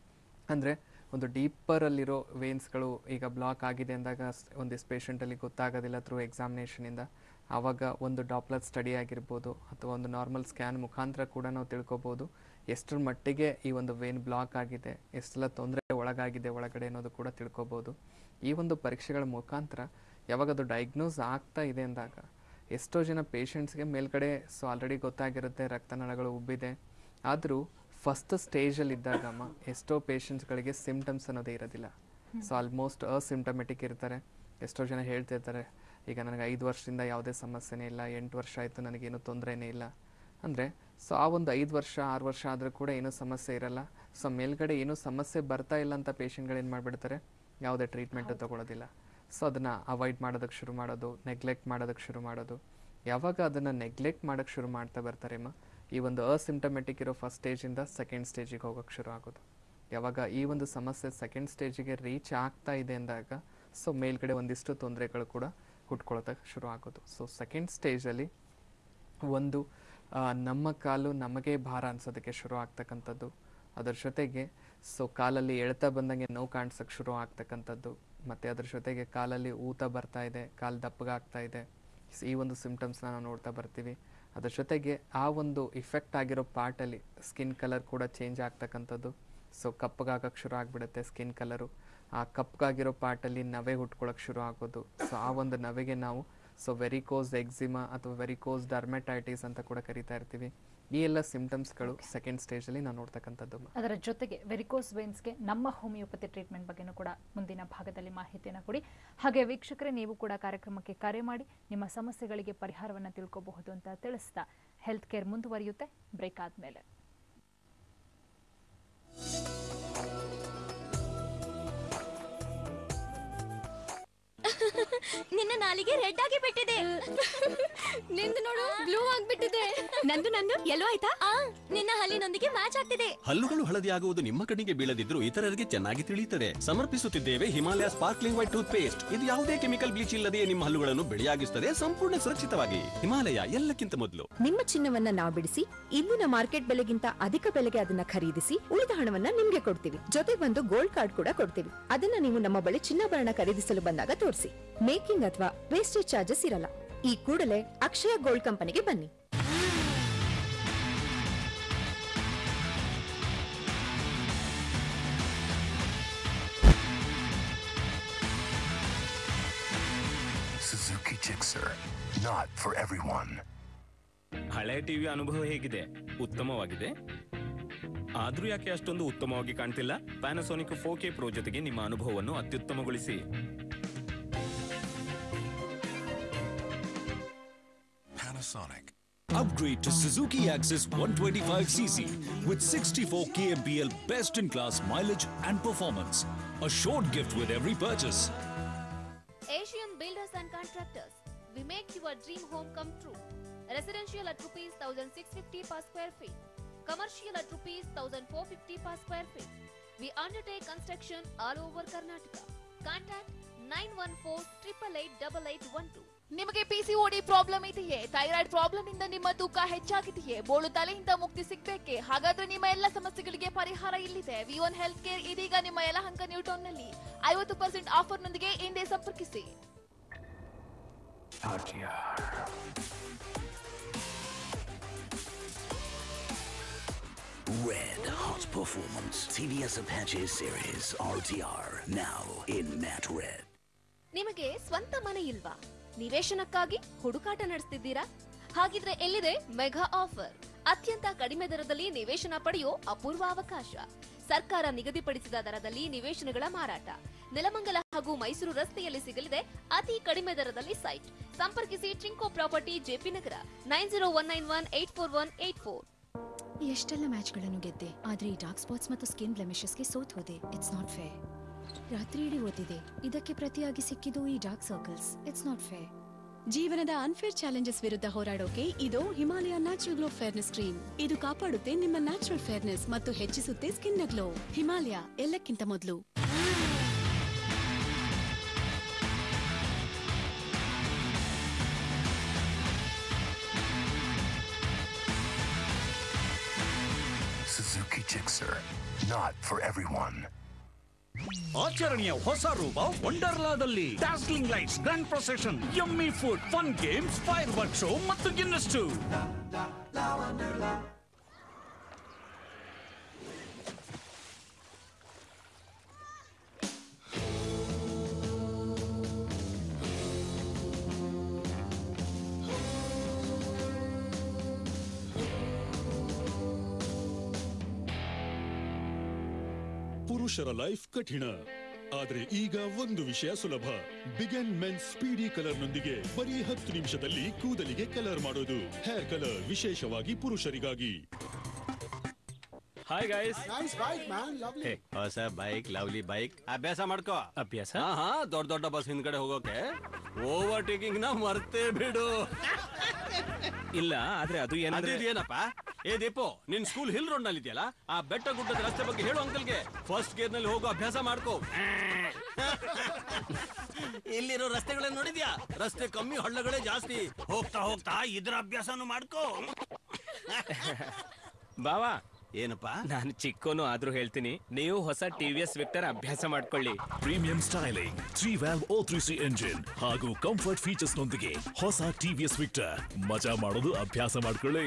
ಅಂದರೆ ಒಂದು ಡೀಪರಲ್ಲಿರೋ ವೇನ್ಸ್ಗಳು ಈಗ ಬ್ಲಾಕ್ ಆಗಿದೆ ಅಂದಾಗ ಸ್- ಒಂದಿಷ್ಟು ಪೇಷಂಟಲ್ಲಿ ಗೊತ್ತಾಗೋದಿಲ್ಲ ಥ್ರೂ ಎಕ್ಸಾಮಿನೇಷನಿಂದ ಆವಾಗ ಒಂದು ಡಾಪ್ಲರ್ ಸ್ಟಡಿ ಆಗಿರ್ಬೋದು ಅಥವಾ ಒಂದು ನಾರ್ಮಲ್ ಸ್ಕ್ಯಾನ್ ಮುಖಾಂತರ ಕೂಡ ನಾವು ತಿಳ್ಕೊಬೋದು ಎಷ್ಟರ ಮಟ್ಟಿಗೆ ಈ ಒಂದು ವೇನ್ ಬ್ಲಾಕ್ ಆಗಿದೆ ಎಷ್ಟೆಲ್ಲ ತೊಂದರೆ ಒಳಗಾಗಿದೆ ಒಳಗಡೆ ಅನ್ನೋದು ಕೂಡ ತಿಳ್ಕೊಬೋದು ಈ ಒಂದು ಪರೀಕ್ಷೆಗಳ ಮುಖಾಂತರ ಯಾವಾಗ ಅದು ಡಯಾಗ್ನೋಸ್ ಆಗ್ತಾ ಇದೆ ಅಂದಾಗ ಎಷ್ಟೋ ಜನ ಪೇಷಂಟ್ಸ್ಗೆ ಮೇಲ್ಗಡೆ ಸೊ ಆಲ್ರೆಡಿ ಗೊತ್ತಾಗಿರುತ್ತೆ ರಕ್ತನಾಳಗಳು ಉಬ್ಬಿದೆ ಆದರೂ ಫಸ್ಟ್ ಸ್ಟೇಜಲ್ಲಿ ಇದ್ದಾಗಮ್ಮ ಎಷ್ಟೋ ಪೇಷಂಟ್ಸ್ಗಳಿಗೆ ಸಿಮ್ಟಮ್ಸ್ ಅನ್ನೋದೇ ಇರೋದಿಲ್ಲ ಸೊ ಆಲ್ಮೋಸ್ಟ್ ಅಸಿಮ್ಟಮೆಟಿಕ್ ಇರ್ತಾರೆ ಎಷ್ಟೋ ಜನ ಹೇಳ್ತಿರ್ತಾರೆ ಈಗ ನನಗೆ ಐದು ವರ್ಷದಿಂದ ಯಾವುದೇ ಸಮಸ್ಯೆನೇ ಇಲ್ಲ ಎಂಟು ವರ್ಷ ಆಯಿತು ನನಗೇನು ತೊಂದರೆನೇ ಇಲ್ಲ ಅಂದರೆ ಸೊ ಆ ಒಂದು ಐದು ವರ್ಷ ಆರು ವರ್ಷ ಆದರೂ ಕೂಡ ಏನೂ ಸಮಸ್ಯೆ ಇರಲ್ಲ ಸೊ ಮೇಲ್ಗಡೆ ಏನೂ ಸಮಸ್ಯೆ ಬರ್ತಾ ಇಲ್ಲ ಅಂತ ಪೇಷಂಟ್ಗಳು ಏನು ಮಾಡಿಬಿಡ್ತಾರೆ ಯಾವುದೇ ಟ್ರೀಟ್ಮೆಂಟು ತೊಗೊಳೋದಿಲ್ಲ ಸೊ ಅದನ್ನು ಅವಾಯ್ಡ್ ಮಾಡೋದಕ್ಕೆ ಶುರು ಮಾಡೋದು ನೆಗ್ಲೆಕ್ಟ್ ಮಾಡೋದಕ್ಕೆ ಶುರು ಮಾಡೋದು ಯಾವಾಗ ಅದನ್ನು ನೆಗ್ಲೆಕ್ಟ್ ಮಾಡೋಕ್ಕೆ ಶುರು ಮಾಡ್ತಾ ಬರ್ತಾರೇಮ್ಮ ಈ ಒಂದು ಅಸಿಂಟಮೆಟಿಕ್ ಇರೋ ಫಸ್ಟ್ ಸ್ಟೇಜಿಂದ ಸೆಕೆಂಡ್ ಸ್ಟೇಜಿಗೆ ಹೋಗೋಕ್ಕೆ ಶುರು ಆಗೋದು ಯಾವಾಗ ಈ ಒಂದು ಸಮಸ್ಯೆ ಸೆಕೆಂಡ್ ಸ್ಟೇಜಿಗೆ ರೀಚ್ ಆಗ್ತಾ ಇದೆ ಅಂದಾಗ ಸೊ ಮೇಲ್ಗಡೆ ಒಂದಿಷ್ಟು ತೊಂದರೆಗಳು ಕೂಡ ಹುಟ್ಕೊಳೋದಕ್ಕೆ ಶುರು ಆಗೋದು ಸೊ ಸೆಕೆಂಡ್ ಸ್ಟೇಜಲ್ಲಿ ಒಂದು ಆ, ನಮ್ಮ ಕಾಲು ನಮಗೆ ಭಾರ ಅನ್ಸೋದಕ್ಕೆ ಶುರು ಆಗ್ತಕ್ಕಂಥದ್ದು ಅದರ ಜೊತೆಗೆ ಸೊ ಕಾಲಲ್ಲಿ ಎಳ್ತಾ ಬಂದಂಗೆ ನೋವು ಕಾಣಿಸೋಕ್ಕೆ ಶುರು ಆಗ್ತಕ್ಕಂಥದ್ದು ಮತ್ತು ಅದ್ರ ಜೊತೆಗೆ ಕಾಲಲ್ಲಿ ಊತ ಬರ್ತಾ ಇದೆ ಕಾಲು ದಪ್ಪಗಾಗ್ತಾ ಇದೆ ಸ್- ಈ ಒಂದು ಸಿಮ್ಟಮ್ಸ್ನ ನಾವು ನೋಡ್ತಾ ಬರ್ತೀವಿ ಅದ್ರ ಜೊತೆಗೆ ಆ ಒಂದು ಇಫೆಕ್ಟ್ ಆಗಿರೋ ಪಾರ್ಟಲ್ಲಿ ಸ್ಕಿನ್ ಕಲರ್ ಕೂಡ ಚೇಂಜ್ ಆಗ್ತಕ್ಕಂಥದ್ದು ಸೊ ಕಪ್ಪಗಾಗಕ್ಕೆ ಶುರು ಆಗಿಬಿಡುತ್ತೆ ಸ್ಕಿನ್ ಕಲರು ಆ ಕಪ್ಪಗಾಗಿರೋ ಪಾರ್ಟಲ್ಲಿ ನವೆ ಹುಟ್ಕೊಳಕ್ಕೆ ಶುರು ಆಗೋದು ಸೊ ಆ ಒಂದು ನವೆಗೆ ನಾವು ಸೊ ವೆರಿಕೋಸ್ ಎಕ್ಸಿಮಾ ಅಥವಾ ವೆರಿಕೋಸ್ ಡರ್ಮೆಟೈಟಿಸ್ ಅಂತ ಕೂಡ ಕರಿತಾ ಇರ್ತೀವಿ ಈ ಎಲ್ಲ ಸಿಮ್ಟಮ್ಸ್ಗಳು ಸೆಕೆಂಡ್ ಸ್ಟೇಜಲ್ಲಿ ನಾವು ನೋಡ್ತಕ್ಕಂಥದ್ದು ಮ. ಅದರ ಜೊತೆಗೆ ವೆರಿಕೋಸ್ ವೇನ್ಸ್ಗೆ ನಮ್ಮ ಹೋಮಿಯೋಪತಿ ಟ್ರೀಟ್ಮೆಂಟ್ ಬಗ್ಗೆನೂ ಕೂಡ ಮುಂದಿನ ಭಾಗದಲ್ಲಿ ಮಾಹಿತಿಯನ್ನು ಕೊಡಿ ಹಾಗೆ ವೀಕ್ಷಕರೇ ನೀವು ಕೂಡ ಕಾರ್ಯಕ್ರಮಕ್ಕೆ ಕರೆ ಮಾಡಿ ನಿಮ್ಮ ಸಮಸ್ಯೆಗಳಿಗೆ ಪರಿಹಾರವನ್ನು ತಿಳ್ಕೋಬಹುದು ಅಂತ ತಿಳಿಸ್ತಾ ಹೆಲ್ತ್ ಕೇರ್ ಮುಂದುವರಿಯುತ್ತೆ ಬ್ರೇಕ್ ಆದಮೇಲೆ ನಿನ್ನ ನಾಲಿಗೆ ರೆಡ್ ಆಗಿ ಬಿಟ್ಟಿದೆ ನಿಂದು ನೋಡು ಬ್ಲೂ ಆಗ್ಬಿಟ್ಟಿದೆ ನಂದು ನಂದು ಎಲ್ಲೋ ಆಯ್ತಾ ನಿನ್ನ ಹಲ್ಲಿನೊಂದಿಗೆ ಮ್ಯಾಚ್ ಆಗ್ತಿದೆ ಹಲ್ಲುಗಳು ಹಳದಿಯಾಗುವುದು ನಿಮ್ಮ ಕಣ್ಣಿಗೆ ಬೀಳದಿದ್ರೂ ಇತರರಿಗೆ ಚೆನ್ನಾಗಿ ತಿಳಿಯುತ್ತದೆ ಸಮರ್ಪಿಸುತ್ತಿದ್ದೇವೆ Himalaya sparkling white toothpaste ಇದು ಯಾವುದೇ ಕೆಮಿಕಲ್ ಬ್ಲೀಚ್ ಇಲ್ಲದೆ ನಿಮ್ಮ ಹಲ್ಲುಗಳನ್ನು ಬೆಳೆಯಾಗಿಸುತ್ತದೆ ಸಂಪೂರ್ಣ ಸುರಕ್ಷಿತವಾಗಿ ಹಿಮಾಲಯ ಎಲ್ಲಕ್ಕಿಂತ ಮೊದಲು ನಿಮ್ಮ ಚಿನ್ನವನ್ನ ನಾವು ಬಿಡಿಸಿ ಇಂದಿನ ಮಾರ್ಕೆಟ್ ಬೆಲೆಗಿಂತ ಅಧಿಕ ಬೆಲೆಗೆ ಅದನ್ನ ಖರೀದಿಸಿ ಉಳಿದ ಹಣವನ್ನ ನಿಮ್ಗೆ ಕೊಡ್ತೀವಿ ಜೊತೆಗೆ ಒಂದು ಗೋಲ್ಡ್ ಕಾರ್ಡ್ ಕೂಡ ಕೊಡ್ತೀವಿ ಅದನ್ನ ನೀವು ನಮ್ಮ ಬಳಿ ಚಿನ್ನಾಭರಣ ಖರೀದಿಸಲು ಬಂದಾಗ ತೋರಿಸಿ ಮೇಕಿಂಗ್ ಅಥವಾ ವೇಸ್ಟೇಜ್ ಚಾರ್ಜಸ್ ಇರಲ್ಲ ಈ ಕೂಡಲೇ ಅಕ್ಷಯ ಗೋಲ್ಡ್ ಕಂಪನಿಗೆ ಬನ್ನಿ Suzuki Gixxer, not for everyone. ಹಳೆ ಟಿವಿ ಅನುಭವ ಹೇಗಿದೆ ಉತ್ತಮವಾಗಿದೆ ಆದ್ರೂ ಯಾಕೆ ಅಷ್ಟೊಂದು ಉತ್ತಮವಾಗಿ ಕಾಣ್ತಿಲ್ಲ ಪ್ಯಾನಸೋನಿಕ್ ಫೋರ್ ಕೆ ಪ್ರೋ ಜೊತೆಗೆ ನಿಮ್ಮ ಅನುಭವವನ್ನು ಅತ್ಯುತ್ತಮಗೊಳಿಸಿ Panasonic. Upgrade to Suzuki Axis 125cc with 64 kmpl best-in-class mileage and performance. A short gift with every purchase. Asian Builders and Contractors. We make your dream home come true. Residential at rupees 1650 per square feet. Commercial at rupees 1450 per square feet. We undertake construction all over Karnataka. Contact 914 ನಿಮಗೆ PCOD problem ಇದೆಯೇ thyroid problem ಇಂದ ನಿಮ್ಮ ತೂಕ ಹೆಚ್ಚಾಗಿದೆಯೇ ಬೋಳು ತಲೆಯಿಂದ ಮುಕ್ತಿ ಸಿಗ್ಬೇಕೆ ಹಾಗಾದ್ರೆ ನಿಮ್ಮ ಎಲ್ಲ ಸಮಸ್ಯೆಗಳಿಗೆ ಪರಿಹಾರ ಇಲ್ಲಿದೆ ವಿ ಒನ್ ಹೆಲ್ತ್ ಕೇರ್ ಇದೀಗ ನಿಮ್ಮ ಯಲಹಂಕ ನ್ಯೂಟೌನ್ ನಲ್ಲಿ ಐವತ್ತು ಪರ್ಸೆಂಟ್ ಆಫರ್ ನೊಂದಿಗೆ ಹಿಂದೆ ಸಂಪರ್ಕಿಸಿ Red Hot Performance TVS Apache Series RTR now in matte red. ನಿಮಗೆ ಸ್ವಂತ ಮನೆ ಇಲ್ವಾ ನಿವೇಶನಕ್ಕಾಗಿ ಹುಡುಕಾಟ ನಡೆಸ್ತಿದ್ದೀರಾ ಹಾಗಿದ್ರೆ ಎಲ್ಲಿದೆ ಮೆಗಾ ಆಫರ್ ಅತ್ಯಂತ ಕಡಿಮೆ ದರದಲ್ಲಿ ನಿವೇಶನ ಪಡೆಯೋ ಅಪೂರ್ವ ಅವಕಾಶ ಸರ್ಕಾರ ನಿಗದಿಪಡಿಸಿದ ದರದಲ್ಲಿ ನಿವೇಶನಗಳ ಮಾರಾಟ ನೆಲಮಂಗಲ ಹಾಗೂ ಮೈಸೂರು ರಸ್ತೆಯಲ್ಲಿ ಸಿಗಲಿದೆ ಅತಿ ಕಡಿಮೆ ದರದಲ್ಲಿ ಸೈಟ್ ಸಂಪರ್ಕಿಸಿ ಟ್ರಿಂಕೋ property JP Nagar nine zero one nine one eight four one eight four ಎಷ್ಟೆಲ್ಲ ಮ್ಯಾಚ್ಗಳನ್ನು ಗೆದ್ದೆ ಆದ್ರೆ ಈ ಡಾರ್ಕ್ ಸ್ಪಾಟ್ಸ್ ಮತ್ತು ಸ್ಕಿನ್ ಬ್ಲೆಮಿಷಸ್ಗೆ ಸೋತ್ ಹೋದೆ ಇಟ್ಸ್ ನಾಟ್ ಫೇರ್ ರಾತ್ರಿ ಇಡೀ ಓದಿದೆ ಇದಕ್ಕೆ ಪ್ರತಿಯಾಗಿ ಸಿಕ್ಕಿದ್ದು ಈ dark circles it's not fair ಜೀವನದ ಅನ್ಫೇರ್ ಚಾಲೆಂಜಸ್ ವಿರುದ್ಧ ಹೋರಾಡೋಕೆ ಇದು Himalaya natural glow fairness cream ಇದು ಕಾಪಾಡುತ್ತೆ ನಿಮ್ಮ ನ್ಯಾಚುರಲ್ ಫೇರ್ನೆಸ್ ಮತ್ತು ಹೆಚ್ಚಿಸುತ್ತೆ ಸ್ಕಿನ್ ನ ಗ್ಲೋ ಹಿಮಾಲಯ ಎಲ್ಲಕ್ಕಿಂತ ಮೊದಲು Suzuki Gixxer, not for everyone. ಆಚರಣೆಯ ಹೊಸ ರೂಪ ವಂಡರ್ಲಾದಲ್ಲಿ dazzling lights grand procession yummy food fun games fire work show ಮತ್ತು ಇನ್ನಷ್ಟು ಪುರುಷರ ಲೈಫ್ ಕಠಿಣ ಆದ್ರೆ ಈಗ ಒಂದು ವಿಷಯ ಸುಲಭ ಬಿಗನ್ ಮೆನ್ಸ್ ಸ್ಪೀಡಿ ಕಲರ್ ನೊಂದಿಗೆ ಬರೀ ಹತ್ತು ನಿಮಿಷದಲ್ಲಿ ಕೂದಲಿಗೆ ಕಲರ್ ಮಾಡೋದು ಹೇರ್ ಕಲರ್ ವಿಶೇಷವಾಗಿ ಪುರುಷರಿಗಾಗಿ ಹಾಯ್ ಗೈಸ್ ಹೊಸ ಬೈಕ್ ಲವ್ಲಿ ಬೈಕ್ ಅಭ್ಯಾಸ ಮಾಡ್ಕೋ ಅಭ್ಯಾಸ ಹಾ ಹಾ ದೊಡ್ಡ ದೊಡ್ಡ ಬಸ್ ಹಿಂದ್ಗಡೆ ಹೋಗೋಕೆ ಓವರ್ಟೇಕಿಂಗ್ ನ ಮರ್ತೇ ಬಿಡು ಇಲ್ಲ ಆದ್ರೆ ಅದು ಏನಂದ್ರೆ ಅದೇನಪ್ಪ ಏ ದೀಪು ನಿನ್ ಸ್ಕೂಲ್ ಹಿಲ್ ರೋಡ್ ನಲ್ಲಿ ಇದೆಯಲ್ಲ ಆ ಬೆಟ್ಟ ಗುಡ್ಡದ ರಸ್ತೆ ಬಗ್ಗೆ ಹೇಳು ಅಂಕಲ್ಗೆ ಫಸ್ಟ್ ಗೇರ್ ನಲ್ಲಿ ಹೋಗೋ ಅಭ್ಯಾಸ ಮಾಡ್ಕೋ ಇಲ್ಲಿರೋ ರಸ್ತೆಗಳನ್ನ ನೋಡಿದ್ಯಾ ರಸ್ತೆ ಕಮ್ಮಿ ಹಳ್ಳಗಳೇ ಜಾಸ್ತಿ ಹೋಗ್ತಾ ಹೋಗ್ತಾ ಇದ್ರ ಅಭ್ಯಾಸನು ಮಾಡ್ಕೋ ಬಾವಾ ಏನಪ್ಪ ನಾನು ಚಿಕ್ಕೋನು ಆದ್ರೂ ಹೇಳ್ತೀನಿ ನೀವು ಹೊಸ ಟಿವಿಎಸ್ ವಿಕ್ಟರ್ ಅಭ್ಯಾಸ ಮಾಡ್ಕೊಳ್ಳಿ premium styling three valve O three C engine ಹಾಗೂ ಕಂಫರ್ಟ್ ಫೀಚರ್ಸ್ ನೊಂದಿಗೆ ಹೊಸ ಟಿವಿಎಸ್ ವಿಕ್ಟರ್ ಮಜಾ ಮಾಡೋದು ಅಭ್ಯಾಸ ಮಾಡ್ಕೊಳ್ಳಿ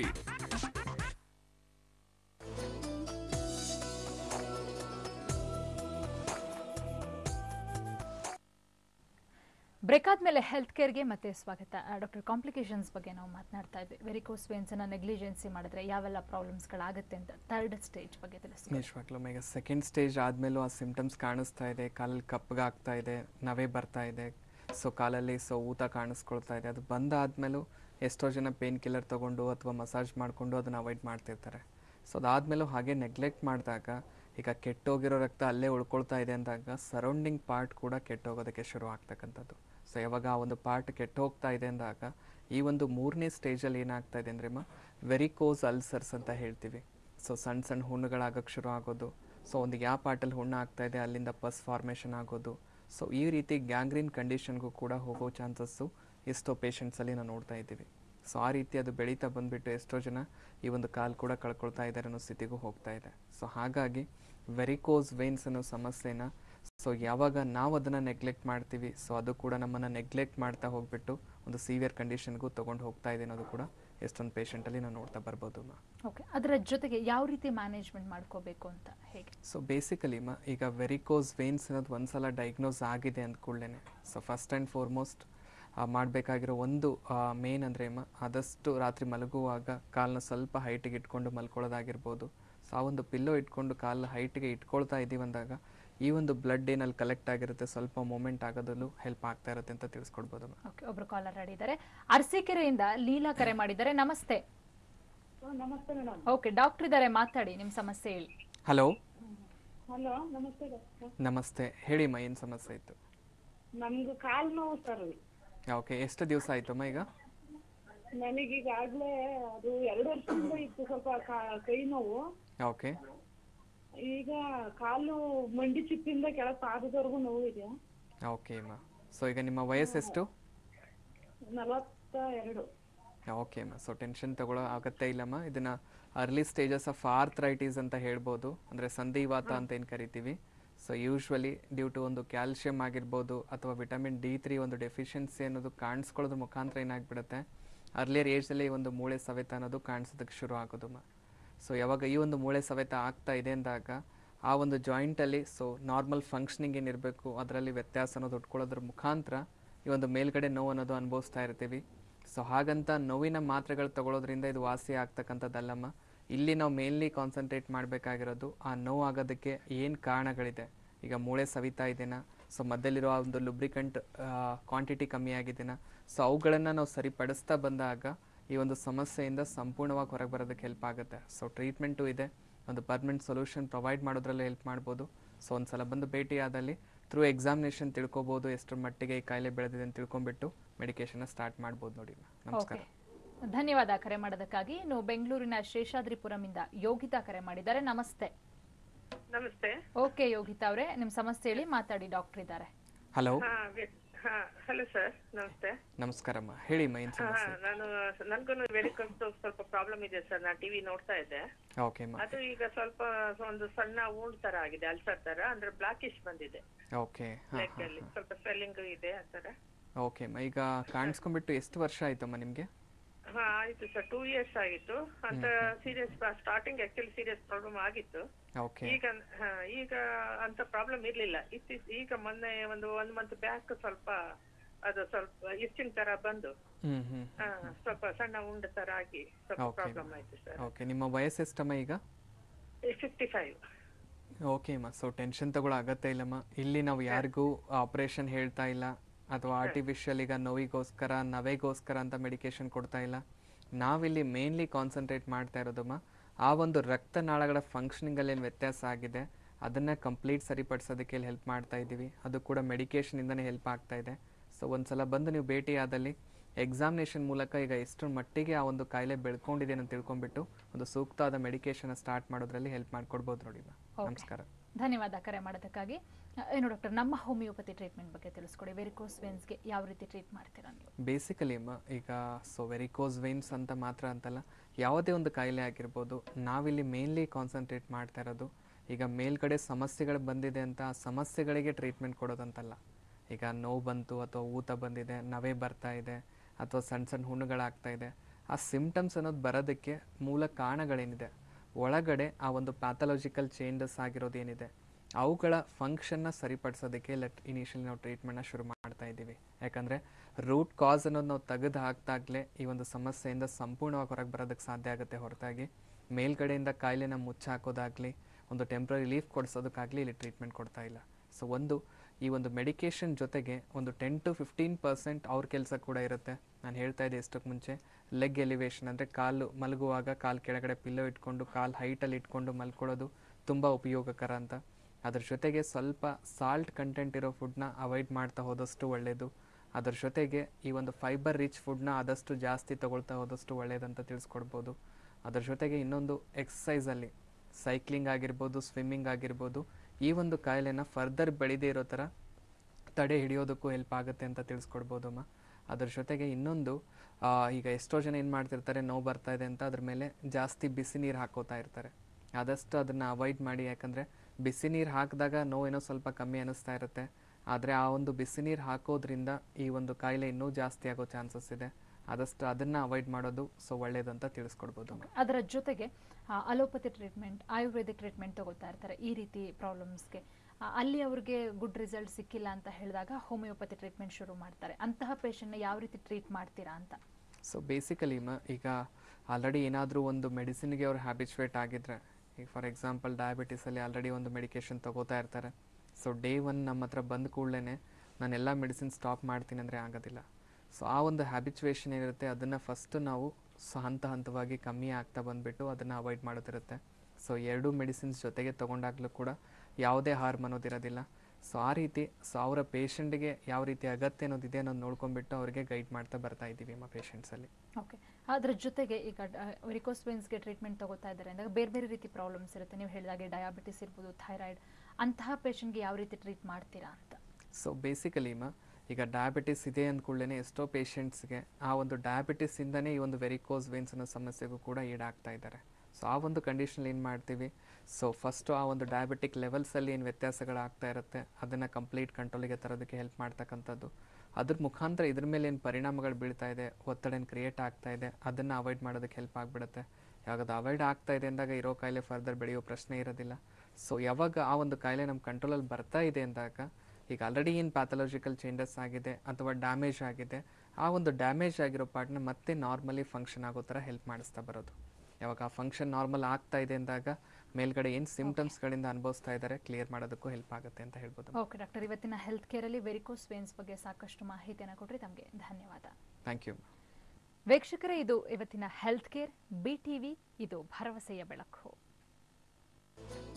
ಬ್ರೇಕ್ ಆದ್ಮೇಲೆ ಹೆಲ್ತ್ ಕೇರ್ಗೆ ಮತ್ತೆ ಸ್ವಾಗತ ಡಾಕ್ಟರ್ ಕಾಂಪ್ಲಿಕೇಶನ್ಸ್ ಬಗ್ಗೆ ನಾವು ಮಾತನಾಡ್ತಾ ಇದ್ವಿ ವೆರಿಕೋಸ್ ವೇನ್ಸ್ ಅನ್ನ ನೆಗ್ಲಿಜೆನ್ಸಿ ಮಾಡಿದ್ರೆ ಯಾವೆಲ್ಲ ಪ್ರಾಬ್ಲಮ್ಸ್ಗಳಾಗುತ್ತೆ ಅಂತ ಥರ್ಡ್ ಸ್ಟೇಜ್ ಬಗ್ಗೆ ತಿಳಿಸ್ತೀವಿ ನಿಜವಾಗ್ಲೂ ಈಗ ಸೆಕೆಂಡ್ ಸ್ಟೇಜ್ ಆದಮೇಲೂ ಆ ಸಿಮ್ಟಮ್ಸ್ ಕಾಣಿಸ್ತಾ ಇದೆ ಕಾಲಲ್ಲಿ ಕಪ್ಪಗಾಗ್ತಾ ಇದೆ ನವೆ ಬರ್ತಾ ಇದೆ ಸೊ ಕಾಲಲ್ಲಿ ಸೊ ಊತ ಕಾಣಿಸ್ಕೊಳ್ತಾ ಇದೆ ಅದು ಬಂದಾದ್ಮೇಲೂ ಎಷ್ಟೋ ಜನ ಪೇನ್ ಕಿಲ್ಲರ್ ತೊಗೊಂಡು ಅಥವಾ ಮಸಾಜ್ ಮಾಡಿಕೊಂಡು ಅದನ್ನು ಅವಾಯ್ಡ್ ಮಾಡ್ತಿರ್ತಾರೆ ಸೊ ಅದಾದಮೇಲೂ ಹಾಗೆ ನೆಗ್ಲೆಕ್ಟ್ ಮಾಡಿದಾಗ ಈಗ ಕೆಟ್ಟೋಗಿರೋ ರಕ್ತ ಅಲ್ಲೇ ಉಳ್ಕೊಳ್ತಾ ಇದೆ ಅಂದಾಗ ಸರೌಂಡಿಂಗ್ ಪಾರ್ಟ್ ಕೂಡ ಕೆಟ್ಟೋಗೋದಕ್ಕೆ ಶುರು ಆಗ್ತಕ್ಕಂಥದ್ದು ಸೊ ಯಾವಾಗ ಆ ಒಂದು ಪಾರ್ಟ್ ಕೆಟ್ಟು ಹೋಗ್ತಾ ಇದೆ ಅಂದಾಗ ಈ ಒಂದು ಮೂರನೇ ಸ್ಟೇಜಲ್ಲಿ ಏನಾಗ್ತಾ ಇದೆ ಅಂದ್ರೆ ವೆರಿಕೋಸ್ ಅಲ್ಸರ್ಸ್ ಅಂತ ಹೇಳ್ತೀವಿ ಸೊ ಸಣ್ಣ ಸಣ್ಣ ಹುಣ್ಣುಗಳಾಗಕ್ಕೆ ಶುರು ಆಗೋದು ಸೊ ಒಂದು ಯಾವ ಪಾರ್ಟಲ್ಲಿ ಹುಣ್ಣು ಆಗ್ತಾ ಇದೆ ಅಲ್ಲಿಂದ ಪಸ್ ಫಾರ್ಮೇಷನ್ ಆಗೋದು ಸೊ ಈ ರೀತಿ ಗ್ಯಾಂಗ್ರೀನ್ ಕಂಡೀಷನ್ಗೂ ಕೂಡ ಹೋಗೋ ಚಾನ್ಸಸ್ಸು ಎಷ್ಟೋ ಪೇಷಂಟ್ಸಲ್ಲಿ ನಾವು ನೋಡ್ತಾ ಇದ್ದೀವಿ ಸೊ ಆ ರೀತಿ ಅದು ಬೆಳೀತಾ ಬಂದುಬಿಟ್ಟು ಎಷ್ಟೋ ಜನ ಈ ಒಂದು ಕಾಲು ಕೂಡ ಕಳ್ಕೊಳ್ತಾ ಇದ್ದಾರೆ ಅನ್ನೋ ಸ್ಥಿತಿಗೂ ಹೋಗ್ತಾ ಇದೆ ಸೊ ಹಾಗಾಗಿ ವೆರಿಕೋಸ್ ವೇನ್ಸ್ ಅನ್ನೋ ಸಮಸ್ಯೆನ ಸೊ ಯಾವಾಗ ನಾವು ಅದನ್ನು ನೆಗ್ಲೆಕ್ಟ್ ಮಾಡ್ತೀವಿ ಸೊ ಅದು ಕೂಡ ನಮ್ಮನ್ನು ನೆಗ್ಲೆಕ್ಟ್ ಮಾಡ್ತಾ ಹೋಗ್ಬಿಟ್ಟು ಒಂದು ಸೀವಿಯರ್ ಕಂಡೀಷನ್ಗೂ ತೊಗೊಂಡು ಹೋಗ್ತಾ ಇದೆ ಅನ್ನೋದು ಕೂಡ ಎಷ್ಟೊಂದು ಪೇಷಂಟಲ್ಲಿ ನಾವು ನೋಡ್ತಾ ಬರ್ಬೋದು ಮಾ ಓಕೆ ಅದರ ಜೊತೆಗೆ ಯಾವ ರೀತಿ ಮ್ಯಾನೇಜ್ಮೆಂಟ್ ಮಾಡ್ಕೋಬೇಕು ಅಂತ ಹೇಗೆ ಸೊ ಬೇಸಿಕಲಿ ಮ ಈಗ ವೆರಿಕೋಸ್ ವೇನ್ಸ್ ಅನ್ನೋದು ಒಂದ್ಸಲ ಡೈಗ್ನೋಸ್ ಆಗಿದೆ ಅಂದ ಕೂಡಲೇ ಸೊ ಫಸ್ಟ್ ಆ್ಯಂಡ್ ಫಾರ್ಮೋಸ್ಟ್ ಮಾಡಬೇಕಾಗಿರೋ ಒಂದು ಮೇನ್ ಅಂದರೆ ಮ ಆದಷ್ಟು ರಾತ್ರಿ ಮಲಗುವಾಗ ಕಾಲನ್ನ ಸ್ವಲ್ಪ ಹೈಟಿಗೆ ಇಟ್ಕೊಂಡು ಮಲ್ಕೊಳ್ಳೋದಾಗಿರ್ಬೋದು ಸೊ ಆ ಒಂದು ಪಿಲ್ಲೋ ಇಟ್ಕೊಂಡು ಕಾಲು ಹೈಟಿಗೆ ಇಟ್ಕೊಳ್ತಾ ಇದ್ದೀವಿ ಅಂದಾಗ ಈ ಒಂದು ಬ್ಲಡ್ ಏನಲ್ಲಿ ಕಲೆಕ್ಟ್ ಆಗಿರುತ್ತೆ ಸ್ವಲ್ಪ ಮೂಮೆಂಟ್ ಆಗೋದಲ್ಲೂ ಹೆಲ್ಪ್ ಆಗ್ತಾ ಇರುತ್ತೆ ಅಂತ ತಿಳಿಸ್ಕೊಡ್ಬೋದು ಮ ಓಕೆ ಒಬ್ರು ಕಾಲರ್ ರೆಡಿ ಇದ್ದಾರೆ ಅರಸೀಕೆರೆಯಿಂದ ಲೀಲಾ ಕರೆ ಮಾಡಿದ್ದಾರೆ ನಮಸ್ತೆ ನಮಸ್ತೆ ಮೇಡಮ್ ಓಕೆ ಡಾಕ್ಟರ್ ಇದ್ದಾರೆ ಮಾತಾಡಿ ನಿಮ್ಮ ಸಮಸ್ಯೆ ಹೇಳಿ ಹಲೋ ಹಲೋ ನಮಸ್ತೆ ಡಾಕ್ಟರ್ ನಮಸ್ತೆ ಹೇಳಿಮ್ಮ ಏನು ಸಮಸ್ಯೆ ಇತ್ತು ನಮ್ದು ಕಾಲ್ ನೋವು ಸರ್ ಓಕೆ ಎಷ್ಟು ದಿವಸ ಆಯ್ತಮ್ಮ ಈಗ ನನಗೀಗಾಗ್ಲೇ ಅದು ಎರಡು ವರ್ಷದಿಂದ ಇತ್ತು ಸ್ವಲ್ಪ ಕಾ- ಕೈ ನೋವು ಓಕೆ ಈಗ ಕಾಲು ಮಂಡಿ ಚಿಪ್ಪಿಂದ ಕೆಳಗೆ ಪಾದದವರೆಗೂ ನೋವು ಇದೆ ಓಕೆ ಅಮ್ಮ ಸೊ ಈಗ ನಿಮ್ಮ ವಯಸ್ಸೆಷ್ಟು ನಲವತ್ತ ಎರಡು ಓಕೆ ಅಮ್ಮ ಸೊ ಟೆನ್ಷನ್ ತಗೊಳ್ಳೋ ಅಗತ್ಯ ಇಲ್ಲಮ್ಮ ಇದನ್ನ ಅರ್ಲಿ ಸ್ಟೇಜಸ್ ಆಫ್ ಆರ್ಥ್ರೈಟಿಸ್ ಅಂತ ಹೇಳ್ಬೋದು ಅಂದರೆ ಸಂಧಿವಾತ ಅಂತ ಏನು ಕರಿತೀವಿ ಸೊ ಯೂಶ್ವಲಿ ಡ್ಯೂ ಟು ಒಂದು ಕ್ಯಾಲ್ಶಿಯಂ ಆಗಿರ್ಬೋದು ಅಥವಾ ವಿಟಮಿನ್ ಡಿ ತ್ರೀ ಒಂದು ಡೆಫಿಷಿಯನ್ಸಿ ಅನ್ನೋದು ಕಾಣಿಸ್ಕೊಳ್ಳೋದ್ರ ಮುಖಾಂತರ ಏನಾಗ್ಬಿಡುತ್ತೆ ಅರ್ಲಿಯರ್ ಏಜ್ನಲ್ಲಿ ಒಂದು ಮೂಳೆ ಸವೆತ ಅನ್ನೋದು ಕಾಣಿಸೋದಕ್ಕೆ ಶುರು ಆಗೋದಮ್ಮ ಸೊ ಯಾವಾಗ ಈ ಒಂದು ಮೂಳೆ ಸವೆತ ಆಗ್ತಾ ಇದೆ ಅಂದಾಗ ಆ ಒಂದು ಜಾಯಿಂಟಲ್ಲಿ ಸೊ ನಾರ್ಮಲ್ ಫಂಕ್ಷನಿಂಗ್ ಏನಿರಬೇಕು ಅದರಲ್ಲಿ ವ್ಯತ್ಯಾಸ ಅನ್ನೋದು ಉಟ್ಕೊಳ್ಳೋದ್ರ ಮುಖಾಂತರ ಈ ಒಂದು ಮೇಲ್ಗಡೆ ನೋವು ಅನ್ನೋದು ಅನುಭವಿಸ್ತಾ ಇರ್ತೀವಿ ಸೊ ಹಾಗಂತ ನೋವಿನ ಮಾತ್ರೆಗಳು ತಗೊಳ್ಳೋದ್ರಿಂದ ಇದು ವಾಸಿ ಆಗ್ತಕ್ಕಂಥದ್ದಲ್ಲಮ್ಮ ಇಲ್ಲಿ ನಾವು ಮೇನ್ಲಿ ಕಾನ್ಸಂಟ್ರೇಟ್ ಮಾಡಬೇಕಾಗಿರೋದು ಆ ನೋವು ಆಗೋದಕ್ಕೆ ಏನು ಕಾರಣಗಳಿದೆ ಈಗ ಮೂಳೆ ಸವಿತಾ ಇದೆನಾ ಸೊ ಮಧ್ಯಲ್ಲಿರೋ ಆ ಒಂದು ಲುಬ್ರಿಕೆಂಟ್ ಕ್ವಾಂಟಿಟಿ ಕಮ್ಮಿ ಆಗಿದೆನಾ ಸೊ ಅವುಗಳನ್ನು ನಾವು ಸರಿಪಡಿಸ್ತಾ ಬಂದಾಗ ಈ ಒಂದು ಸಮಸ್ಯೆಯಿಂದ ಸಂಪೂರ್ಣವಾಗಿ ಹೊರಗೆ ಬರೋದಕ್ಕೆ ಹೆಲ್ಪ್ ಆಗುತ್ತೆ ಸೊ ಟ್ರೀಟ್ಮೆಂಟು ಇದೆ ಒಂದು ಪರ್ಮನೆಂಟ್ ಸೊಲ್ಯೂಷನ್ ಪ್ರೊವೈಡ್ ಮಾಡೋದ್ರಲ್ಲಿ ಹೆಲ್ಪ್ ಮಾಡ್ಬೋದು ಸೊ ಒಂದು ಸಲ ಬಂದು ಭೇಟಿ ಆದಲ್ಲಿ ಥ್ರೂ ಎಕ್ಸಾಮಿನೇಷನ್ ತಿಳ್ಕೊಬೋದು ಎಷ್ಟರ ಮಟ್ಟಿಗೆ ಈ ಕಾಯಿಲೆ ಬೆಳೆದಿದೆ ಅಂತ ತಿಳ್ಕೊಂಬಿಟ್ಟು ಮೆಡಿಕೇಶನ್ನ ಸ್ಟಾರ್ಟ್ ಮಾಡ್ಬೋದು ನೋಡಿ ನಮಸ್ಕಾರ ಓಕೆ ಧನ್ಯವಾದ ಕರೆ ಮಾಡೋದಕ್ಕಾಗಿ ಇನ್ನು ಬೆಂಗಳೂರಿನ ಶೇಷಾದ್ರಿಪುರಮಿಂದ ಯೋಗಿತಾ ಕರೆ ಮಾಡಿದ್ದಾರೆ ನಮಸ್ತೆ ನಮಸ್ತೆ ಓಕೆ ಯೋಗಿತಾ ಅವರೇ ನಿಮ್ಮ ಸಮಸ್ಯೆ ಹೇಳಿ ಮಾತಾಡಿ ಡಾಕ್ಟರ್ ಇದ್ದಾರೆ ಹಲೋ ಹಾ ವೆ- ಹಾ ಹಲೋ ಸರ್ ನಮಸ್ತೆ ನಮಸ್ಕಾರಮ್ಮ ಹೇಳಿಮ್ಮ ಏನು ಹಾ ಸಮಸ್ಯೆ ನಾನು ನನ್ಗೂ ವೆರಿಕಲ್ಸ್ ಸ್ವಲ್ಪ ಪ್ರಾಬ್ಲಮ್ ಇದೆ ಸರ್ ನಾನು ಟಿವಿ ನೋಡ್ತಾ ಇದ್ದೆ ಓಕೆ ಅಮ್ಮ ಅದು ಈಗ ಸ್ವಲ್ಪ ಒಂದು ಸಣ್ಣ ಊಣ್ ತರ ಆಗಿದೆ ಅಲ್ಸರ್ ತರ ಅಂದ್ರೆ ಬ್ಲಾಕಿಶ್ ಬಂದಿದೆ ಓಕೆ ಹಾಂ ಲೆಗ್ ಅಲ್ಲಿ ಸ್ವಲ್ಪ ಸ್ವೆಲ್ಲಿಂಗ್ ಇದೆ ಆ ತರ ಓಕೆ ಅಮ್ಮ ಈಗ ಕಾಣಿಸ್ಕೊಂಡ್ಬಿಟ್ಟು ಎಷ್ಟು ವರ್ಷ ಆಯ್ತಮ್ಮ ನಿಮಗೆ ಹಾ ಆಯ್ತು ಸರ್ ಟೂ ಇಯರ್ಸ್ ಆಗಿತ್ತು ಅಂತ serious starting actually serious problem ಆಗಿತ್ತು ಓಕೆ ಈಗ ಹಾ, ಈಗ ಅಂತ ಪ್ರಾಬ್ಲಮ್ ಇರ್ಲಿಲ್ಲ ಇತ್ತೀಚ್ ಈಗ ಮೊನ್ನೆ ಒಂದು ಒನ್ ಮಂತ್ ಬ್ಯಾಕ್ ಸ್ವಲ್ಪ ಅದು ಸ್ವಲ್ಪ ಇಚ್ಚಿನ ತರ ಬಂದು ಹ್ಞೂ ಹ್ಞೂ ಹಾ, ಸ್ವಲ್ಪ ಸಣ್ಣ ಉಂಡ ತರ ಆಗಿ ಸ್ವಲ್ಪ ಓಕೆ ಪ್ರಾಬ್ಲಮ್ ಆಯ್ತು ಸರ್ ಓಕೆ ನಿಮ್ಮ ವಯಸ್ಸೆಷ್ಟಮ್ಮ ಈಗ ಫಿಫ್ಟಿ ಫೈವ್ ಓಕೆ ಅಮ್ಮ ಸೊ ಟೆನ್ಷನ್ ತಗೊಳ್ಳೋ ಅಗತ್ಯ ಇಲ್ಲಮ್ಮ ಇಲ್ಲಿ ನಾವು ಯಾರಿಗೂ ಆಪರೇಷನ್ ಹೇಳ್ತಾ ಇಲ್ಲ ಅಥವಾ ಆರ್ಟಿಫಿಷಿಯಲ್ ಈಗ ನೋವಿಗೋಸ್ಕರ ನವೆಗೋಸ್ಕರ ಅಂತ ಮೆಡಿಕೇಶನ್ ಕೊಡ್ತಾ ಇಲ್ಲ ನಾವಿಲ್ಲಿ ಮೇನ್ಲಿ ಕಾನ್ಸಂಟ್ರೇಟ್ ಮಾಡ್ತಾ ಇರೋದಮ್ಮ ಆ ಒಂದು ರಕ್ತನಾಳಗಳ ಫಂಕ್ಷನಿಂಗಲ್ಲಿ ಏನು ವ್ಯತ್ಯಾಸ ಆಗಿದೆ ಅದನ್ನು ಕಂಪ್ಲೀಟ್ ಸರಿಪಡಿಸೋದಕ್ಕೆ ಇಲ್ಲಿ ಹೆಲ್ಪ್ ಮಾಡ್ತಾ ಇದ್ದೀವಿ ಅದು ಕೂಡ ಮೆಡಿಕೇಷನಿಂದನೇ ಹೆಲ್ಪ್ ಆಗ್ತಾ ಇದೆ ಸೊ ಒಂದ್ಸಲ ಬಂದು ನೀವು ಭೇಟಿ ಆದಲ್ಲಿ ಎಕ್ಸಾಮಿನೇಷನ್ ಮೂಲಕ ಈಗ ಎಷ್ಟು ಮಟ್ಟಿಗೆ ಆ ಒಂದು ಕಾಯಿಲೆ ಬೆಳ್ಕೊಂಡಿದೆ ಅಂತ ತಿಳ್ಕೊಂಡ್ಬಿಟ್ಟು ಒಂದು ಸೂಕ್ತವಾದ ಮೆಡಿಕೇಶನ್ ಸ್ಟಾರ್ಟ್ ಮಾಡೋದ್ರಲ್ಲಿ ಹೆಲ್ಪ್ ಮಾಡ್ಕೊಡ್ಬೋದು ನೋಡಿ ma'am. Okay. ನಮಸ್ಕಾರ ಧನ್ಯವಾದ ಕರೆ ಮಾಡೋದಕ್ಕಾಗಿ ಅಹ್, ಏನು ಡಾಕ್ಟರ್ ನಮ್ಮ ಹೋಮಿಯೋಪತಿ ಟ್ರೀಟ್ಮೆಂಟ್ ಬಗ್ಗೆ ತಿಳಿಸ್ಕೊಡಿ ವೆರಿಕೋಸ್ ವೆನ್ಸ್ಗೆ ಯಾವ ರೀತಿ ಟ್ರೀಟ್ ಮಾಡ್ತೀರಾ ನೀವು ಬೇಸಿಕಲಿ ಈಗ ಸೊ ವೆರಿಕೋಸ್ ವೆನ್ಸ್ ಅಂತ ಮಾತ್ರ ಅಂತಲ್ಲ ಯಾವುದೇ ಒಂದು ಕಾಯಿಲೆ ಆಗಿರ್ಬೋದು ನಾವಿಲ್ಲಿ ಮೇನ್ಲಿ ಕಾನ್ಸಂಟ್ರೇಟ್ ಮಾಡ್ತಾ ಇರೋದು ಈಗ ಮೇಲ್ಗಡೆ ಸಮಸ್ಯೆಗಳು ಬಂದಿದೆ ಅಂತ ಆ ಸಮಸ್ಯೆಗಳಿಗೆ ಟ್ರೀಟ್ಮೆಂಟ್ ಕೊಡೋದಂತಲ್ಲ ಈಗ ನೋವು ಬಂತು ಅಥವಾ ಊತ ಬಂದಿದೆ ನವೆ ಬರ್ತಾ ಇದೆ ಅಥವಾ ಸಣ್ಣ ಸಣ್ಣ ಹುಣ್ಣುಗಳಾಗ್ತಾ ಇದೆ ಆ ಸಿಮ್ಟಮ್ಸ್ ಅನ್ನೋದು ಬರೋದಕ್ಕೆ ಮೂಲ ಕಾರಣಗಳೇನಿದೆ ಒಳಗಡೆ ಆ ಒಂದು ಪ್ಯಾಥಲಾಜಿಕಲ್ ಚೇಂಜಸ್ ಆಗಿರೋದು ಏನಿದೆ ಅವುಗಳ ಫಂಕ್ಷನ್ನ ಸರಿಪಡಿಸೋದಕ್ಕೆ ಲೆಟ್ ಇನಿಷಿಯಲಿ ನಾವು ಟ್ರೀಟ್ಮೆಂಟ್ನ ಶುರು ಮಾಡ್ತಾ ಇದ್ದೀವಿ ಯಾಕಂದರೆ ರೂಟ್ ಕಾಸ್ ಅನ್ನೋದು ನಾವು ತೆಗೆದು ಹಾಕ್ದಾಗಲೇ ಈ ಒಂದು ಸಮಸ್ಯೆಯಿಂದ ಸಂಪೂರ್ಣವಾಗಿ ಹೊರಗೆ ಬರೋದಕ್ಕೆ ಸಾಧ್ಯ ಆಗುತ್ತೆ ಹೊರತಾಗಿ ಮೇಲ್ಗಡೆಯಿಂದ ಕಾಯಿಲೆನ ಮುಚ್ಚಾಕೋದಾಗಲಿ ಒಂದು ಟೆಂಪ್ರರಿ ರಿಲೀಫ್ ಕೊಡಿಸೋದಕ್ಕಾಗಲಿ ಇಲ್ಲಿ ಟ್ರೀಟ್ಮೆಂಟ್ ಕೊಡ್ತಾ ಇಲ್ಲ ಸೊ ಒಂದು ಈ ಒಂದು ಮೆಡಿಕೇಷನ್ ಜೊತೆಗೆ ಒಂದು ಟೆನ್ ಟು ಫಿಫ್ಟೀನ್ ಪರ್ಸೆಂಟ್ ಅವ್ರ ಕೆಲಸ ಕೂಡ ಇರುತ್ತೆ ನಾನು ಹೇಳ್ತಾ ಇದ್ದೆ ಎಷ್ಟಕ್ಕೆ ಮುಂಚೆ ಲೆಗ್ ಎಲಿವೇಶನ್ ಅಂದರೆ ಕಾಲು ಮಲಗುವಾಗ ಕಾಲು ಕೆಳಗಡೆ ಪಿಲ್ಲೋ ಇಟ್ಕೊಂಡು ಕಾಲು ಹೈಟಲ್ಲಿ ಇಟ್ಕೊಂಡು ಮಲ್ಕೊಳ್ಳೋದು ತುಂಬ ಉಪಯೋಗಕರ ಅಂತ ಅದ್ರ ಜೊತೆಗೆ ಸ್ವಲ್ಪ ಸಾಲ್ಟ್ ಕಂಟೆಂಟ್ ಇರೋ ಫುಡ್ನ ಅವಾಯ್ಡ್ ಮಾಡ್ತಾ ಹೋದಷ್ಟು ಒಳ್ಳೆಯದು ಅದ್ರ ಜೊತೆಗೆ ಈ ಒಂದು ಫೈಬರ್ ರಿಚ್ ಫುಡ್ನ ಆದಷ್ಟು ಜಾಸ್ತಿ ತಗೊಳ್ತಾ ಹೋದಷ್ಟು ಒಳ್ಳೆಯದಂತ ತಿಳಿಸ್ಕೊಡ್ಬೋದು ಅದ್ರ ಜೊತೆಗೆ ಇನ್ನೊಂದು ಎಕ್ಸಸೈಸಲ್ಲಿ ಸೈಕ್ಲಿಂಗ್ ಆಗಿರ್ಬೋದು ಸ್ವಿಮ್ಮಿಂಗ್ ಆಗಿರ್ಬೋದು ಈ ಒಂದು ಕಾಯಿಲೆನ ಫರ್ದರ್ ಬೆಳೆದೇ ಇರೋ ಥರ ತಡೆ ಹಿಡಿಯೋದಕ್ಕೂ ಹೆಲ್ಪ್ ಆಗುತ್ತೆ ಅಂತ ತಿಳಿಸ್ಕೊಡ್ಬೋದಮ್ಮ ಅದ್ರ ಜೊತೆಗೆ ಇನ್ನೊಂದು ಆ, ಈಗ ಎಷ್ಟೋ ಜನ ಏನು ಮಾಡ್ತಿರ್ತಾರೆ ನೋವು ಬರ್ತಾ ಇದೆ ಅಂತ ಅದ್ರ ಮೇಲೆ ಜಾಸ್ತಿ ಬಿಸಿ ನೀರು ಹಾಕೋತಾ ಇರ್ತಾರೆ ಆದಷ್ಟು ಅದನ್ನು ಅವಾಯ್ಡ್ ಮಾಡಿ ಯಾಕಂದರೆ ಬಿಸಿ ನೀರು ಹಾಕಿದಾಗ ನೋವೇನೋ ಸ್ವಲ್ಪ ಕಮ್ಮಿ ಅನ್ನಿಸ್ತಾ ಇರುತ್ತೆ ಆದರೆ ಆ ಒಂದು ಬಿಸಿ ನೀರು ಹಾಕೋದ್ರಿಂದ ಈ ಒಂದು ಕಾಯಿಲೆ ಇನ್ನೂ ಜಾಸ್ತಿ ಆಗೋ ಚಾನ್ಸಸ್ ಇದೆ ಆದಷ್ಟು ಅದನ್ನು ಅವಾಯ್ಡ್ ಮಾಡೋದು ಸೊ ಒಳ್ಳೇದು ಅಂತ ತಿಳಿಸ್ಕೊಡ್ಬೋದು ಅದರ ಜೊತೆಗೆ ಅಲೋಪತಿ ಟ್ರೀಟ್ಮೆಂಟ್ ಆಯುರ್ವೇದಿಕ್ ಟ್ರೀಟ್ಮೆಂಟ್ ತಗೊಳ್ತಾ ಇರ್ತಾರೆ ಈ ರೀತಿ ಪ್ರಾಬ್ಲಮ್ಸ್ಗೆ ಅಲ್ಲಿ ಅವ್ರಿಗೆ ಗುಡ್ ರಿಸಲ್ಟ್ ಸಿಕ್ಕಿಲ್ಲ ಅಂತ ಹೇಳಿದಾಗ ಹೋಮಿಯೋಪತಿ ಟ್ರೀಟ್ಮೆಂಟ್ ಶುರು ಮಾಡ್ತಾರೆ ಅಂತಹ ಪೇಷಂಟ್ನ ಯಾವ ರೀತಿ ಟ್ರೀಟ್ ಮಾಡ್ತೀರಾ ಅಂತ ಸೊ ಬೇಸಿಕಲಿ ಮ ಈಗ ಆಲ್ರೆಡಿ ಏನಾದರೂ ಒಂದು ಮೆಡಿಸಿನ್ಗೆ ಅವ್ರು ಹ್ಯಾಬಿಚುವೇಟ್ ಆಗಿದ್ರೆ ಈಗ ಫಾರ್ ಎಕ್ಸಾಂಪಲ್ ಡಯಾಬಿಟಿಸಲ್ಲಿ ಆಲ್ರೆಡಿ ಒಂದು ಮೆಡಿಕೇಶನ್ ತಗೋತಾ ಇರ್ತಾರೆ ಸೊ ಡೇ ಒನ್ ನಮ್ಮ ಹತ್ರ ಬಂದ ಕೂಡಲೇ ನಾನು ಎಲ್ಲ ಮೆಡಿಸಿನ್ ಸ್ಟಾಪ್ ಮಾಡ್ತೀನಿ ಅಂದರೆ ಆಗೋದಿಲ್ಲ ಸೊ ಆ ಒಂದು ಹ್ಯಾಬಿಚುವೇಷನ್ ಏನಿರುತ್ತೆ ಅದನ್ನು ಫಸ್ಟು ನಾವು ಸ ಹಂತ ಹಂತವಾಗಿ ಕಮ್ಮಿ ಆಗ್ತಾ ಬಂದುಬಿಟ್ಟು ಅದನ್ನು ಅವಾಯ್ಡ್ ಮಾಡೋದಿರುತ್ತೆ ಸೊ ಎರಡು ಮೆಡಿಸಿನ್ಸ್ ಜೊತೆಗೆ ತೊಗೊಂಡಾಗಲೂ ಕೂಡ ಯಾವುದೇ ಹಾರ್ಮ್ ಅನ್ನೋದಿರೋದಿಲ್ಲ ಸೊ ಆ ರೀತಿ ಸೊ ಅವರ ಪೇಷಂಟ್ಗೆ ಯಾವ ರೀತಿ ಅಗತ್ಯ ಅನ್ನೋದಿದೆ ಅನ್ನೋದು ನೋಡ್ಕೊಂಡ್ಬಿಟ್ಟು ಅವರಿಗೆ ಗೈಡ್ ಮಾಡ್ತಾ ಬರ್ತಾ ಇದ್ದೀವಿ ನಮ್ಮ ಪೇಷಂಟ್ಸಲ್ಲಿ ಓಕೆ ಅದರ ಜೊತೆಗೆ ಈಗ ವೆರಿಕೋಸ್ ವೆನ್ಸ್ಗೆ ಟ್ರೀಟ್ಮೆಂಟ್ ತಗೋತಾ ಇದ್ದಾರೆ ಅಂದಾಗ ಬೇರೆ ಬೇರೆ ರೀತಿ ಪ್ರಾಬ್ಲಮ್ಸ್ ಇರುತ್ತೆ ನೀವು ಹೇಳಿದಾಗೆ ಡಯಾಬಿಟಿಸ್ ಇರ್ಬೋದು ಥೈರಾಯ್ಡ್ ಅಂತಹ ಪೇಷಂಟ್ಗೆ ಯಾವ ರೀತಿ ಟ್ರೀಟ್ ಮಾಡ್ತೀರಾ ಅಂತ ಸೊ ಬೇಸಿಕಲಿ ಮ ಈಗ ಡಯಾಬಿಟಿಸ್ ಇದೆ ಅಂದ್ಕೊಳ್ಳೇ ಎಷ್ಟೋ ಪೇಷಂಟ್ಸ್ಗೆ ಆ ಒಂದು ಡಯಾಬಿಟಿಸಿಂದನೇ ಈ ಒಂದು ವೆರಿಕೋಸ್ ವೇನ್ಸ್ ಅನ್ನೋ ಸಮಸ್ಯೆಗೂ ಕೂಡ ಈಡಾಗ್ತಾ ಇದ್ದಾರೆ ಸೊ ಆ ಒಂದು ಕಂಡೀಷನಲ್ಲಿ ಏನು ಮಾಡ್ತೀವಿ ಸೊ ಫಸ್ಟು ಆ ಒಂದು ಡಯಾಬಿಟಿಕ್ ಲೆವೆಲ್ಸಲ್ಲಿ ಏನು ವ್ಯತ್ಯಾಸಗಳಾಗ್ತಾ ಇರುತ್ತೆ ಅದನ್ನು ಕಂಪ್ಲೀಟ್ ಕಂಟ್ರೋಲಿಗೆ ತರೋದಕ್ಕೆ ಹೆಲ್ಪ್ ಮಾಡ್ತಕ್ಕಂಥದ್ದು ಅದ್ರ ಮುಖಾಂತರ ಇದ್ರ ಮೇಲೆ ಏನು ಪರಿಣಾಮಗಳು ಬೀಳ್ತಾ ಇದೆ ಒತ್ತಡ ಏನು ಕ್ರಿಯೇಟ್ ಆಗ್ತಾ ಇದೆ ಅದನ್ನು ಅವಾಯ್ಡ್ ಮಾಡೋದಕ್ಕೆ ಹೆಲ್ಪ್ ಆಗಿಬಿಡುತ್ತೆ ಯಾವಾಗ ಅದು ಅವಾಯ್ಡ್ ಆಗ್ತಾ ಇದೆ ಅಂದಾಗ ಇರೋ ಕಾಯಿಲೆ ಫರ್ದರ್ ಬೆಳೆಯೋ ಪ್ರಶ್ನೆ ಇರೋದಿಲ್ಲ ಸೊ ಯಾವಾಗ ಆ ಒಂದು ಕಾಯಿಲೆ ನಮ್ಮ ಕಂಟ್ರೋಲಲ್ಲಿ ಬರ್ತಾ ಇದೆ ಅಂದಾಗ ಈಗ ಆಲ್ರೆಡಿ ಏನು ಪ್ಯಾಥಲಾಜಿಕಲ್ ಚೇಂಜಸ್ ಆಗಿದೆ ಅಥವಾ ಡ್ಯಾಮೇಜ್ ಆಗಿದೆ ಆ ಒಂದು ಡ್ಯಾಮೇಜ್ ಆಗಿರೋ ಪಾರ್ಟ್ನ ಮತ್ತೆ ನಾರ್ಮಲಿ ಫಂಕ್ಷನ್ ಆಗೋ ಥರ ಹೆಲ್ಪ್ ಮಾಡಿಸ್ತಾ ಬರೋದು ಯಾವಾಗ ಆ ಫಂಕ್ಷನ್ ನಾರ್ಮಲ್ ಆಗ್ತಾ ಇದೆ ಅಂದಾಗ ಮೇಲ್ಗಡೆ ಏನು ಸಿಮ್ಟಮ್ಸ್ಗಳಿಂದ ಅನುಭವಿಸ್ತಾ ಇದ್ದಾರೆ ಕ್ಲಿಯರ್ ಮಾಡೋದಕ್ಕೂ ಹೆಲ್ಪ್ ಆಗುತ್ತೆ ಅಂತ ಹೇಳ್ಬೋದು ಓಕೆ ಡಾಕ್ಟರ್ ಇವತ್ತಿನ ಹೆಲ್ತ್ ಕೇರಲ್ಲಿ ವೆರಿಕೋಸ್ ವೇನ್ಸ್ ಬಗ್ಗೆ ಸಾಕಷ್ಟು ಮಾಹಿತಿಯನ್ನು ಕೊಟ್ಟರೆ ತಮಗೆ ಧನ್ಯವಾದ ಥ್ಯಾಂಕ್ ಯು ವೀಕ್ಷಕರೇ ಇದು ಇವತ್ತಿನ ಹೆಲ್ತ್ ಕೇರ್ ಬಿ ಟಿವಿ ಇದು ಭರವಸೆಯ ಬೆಳಕು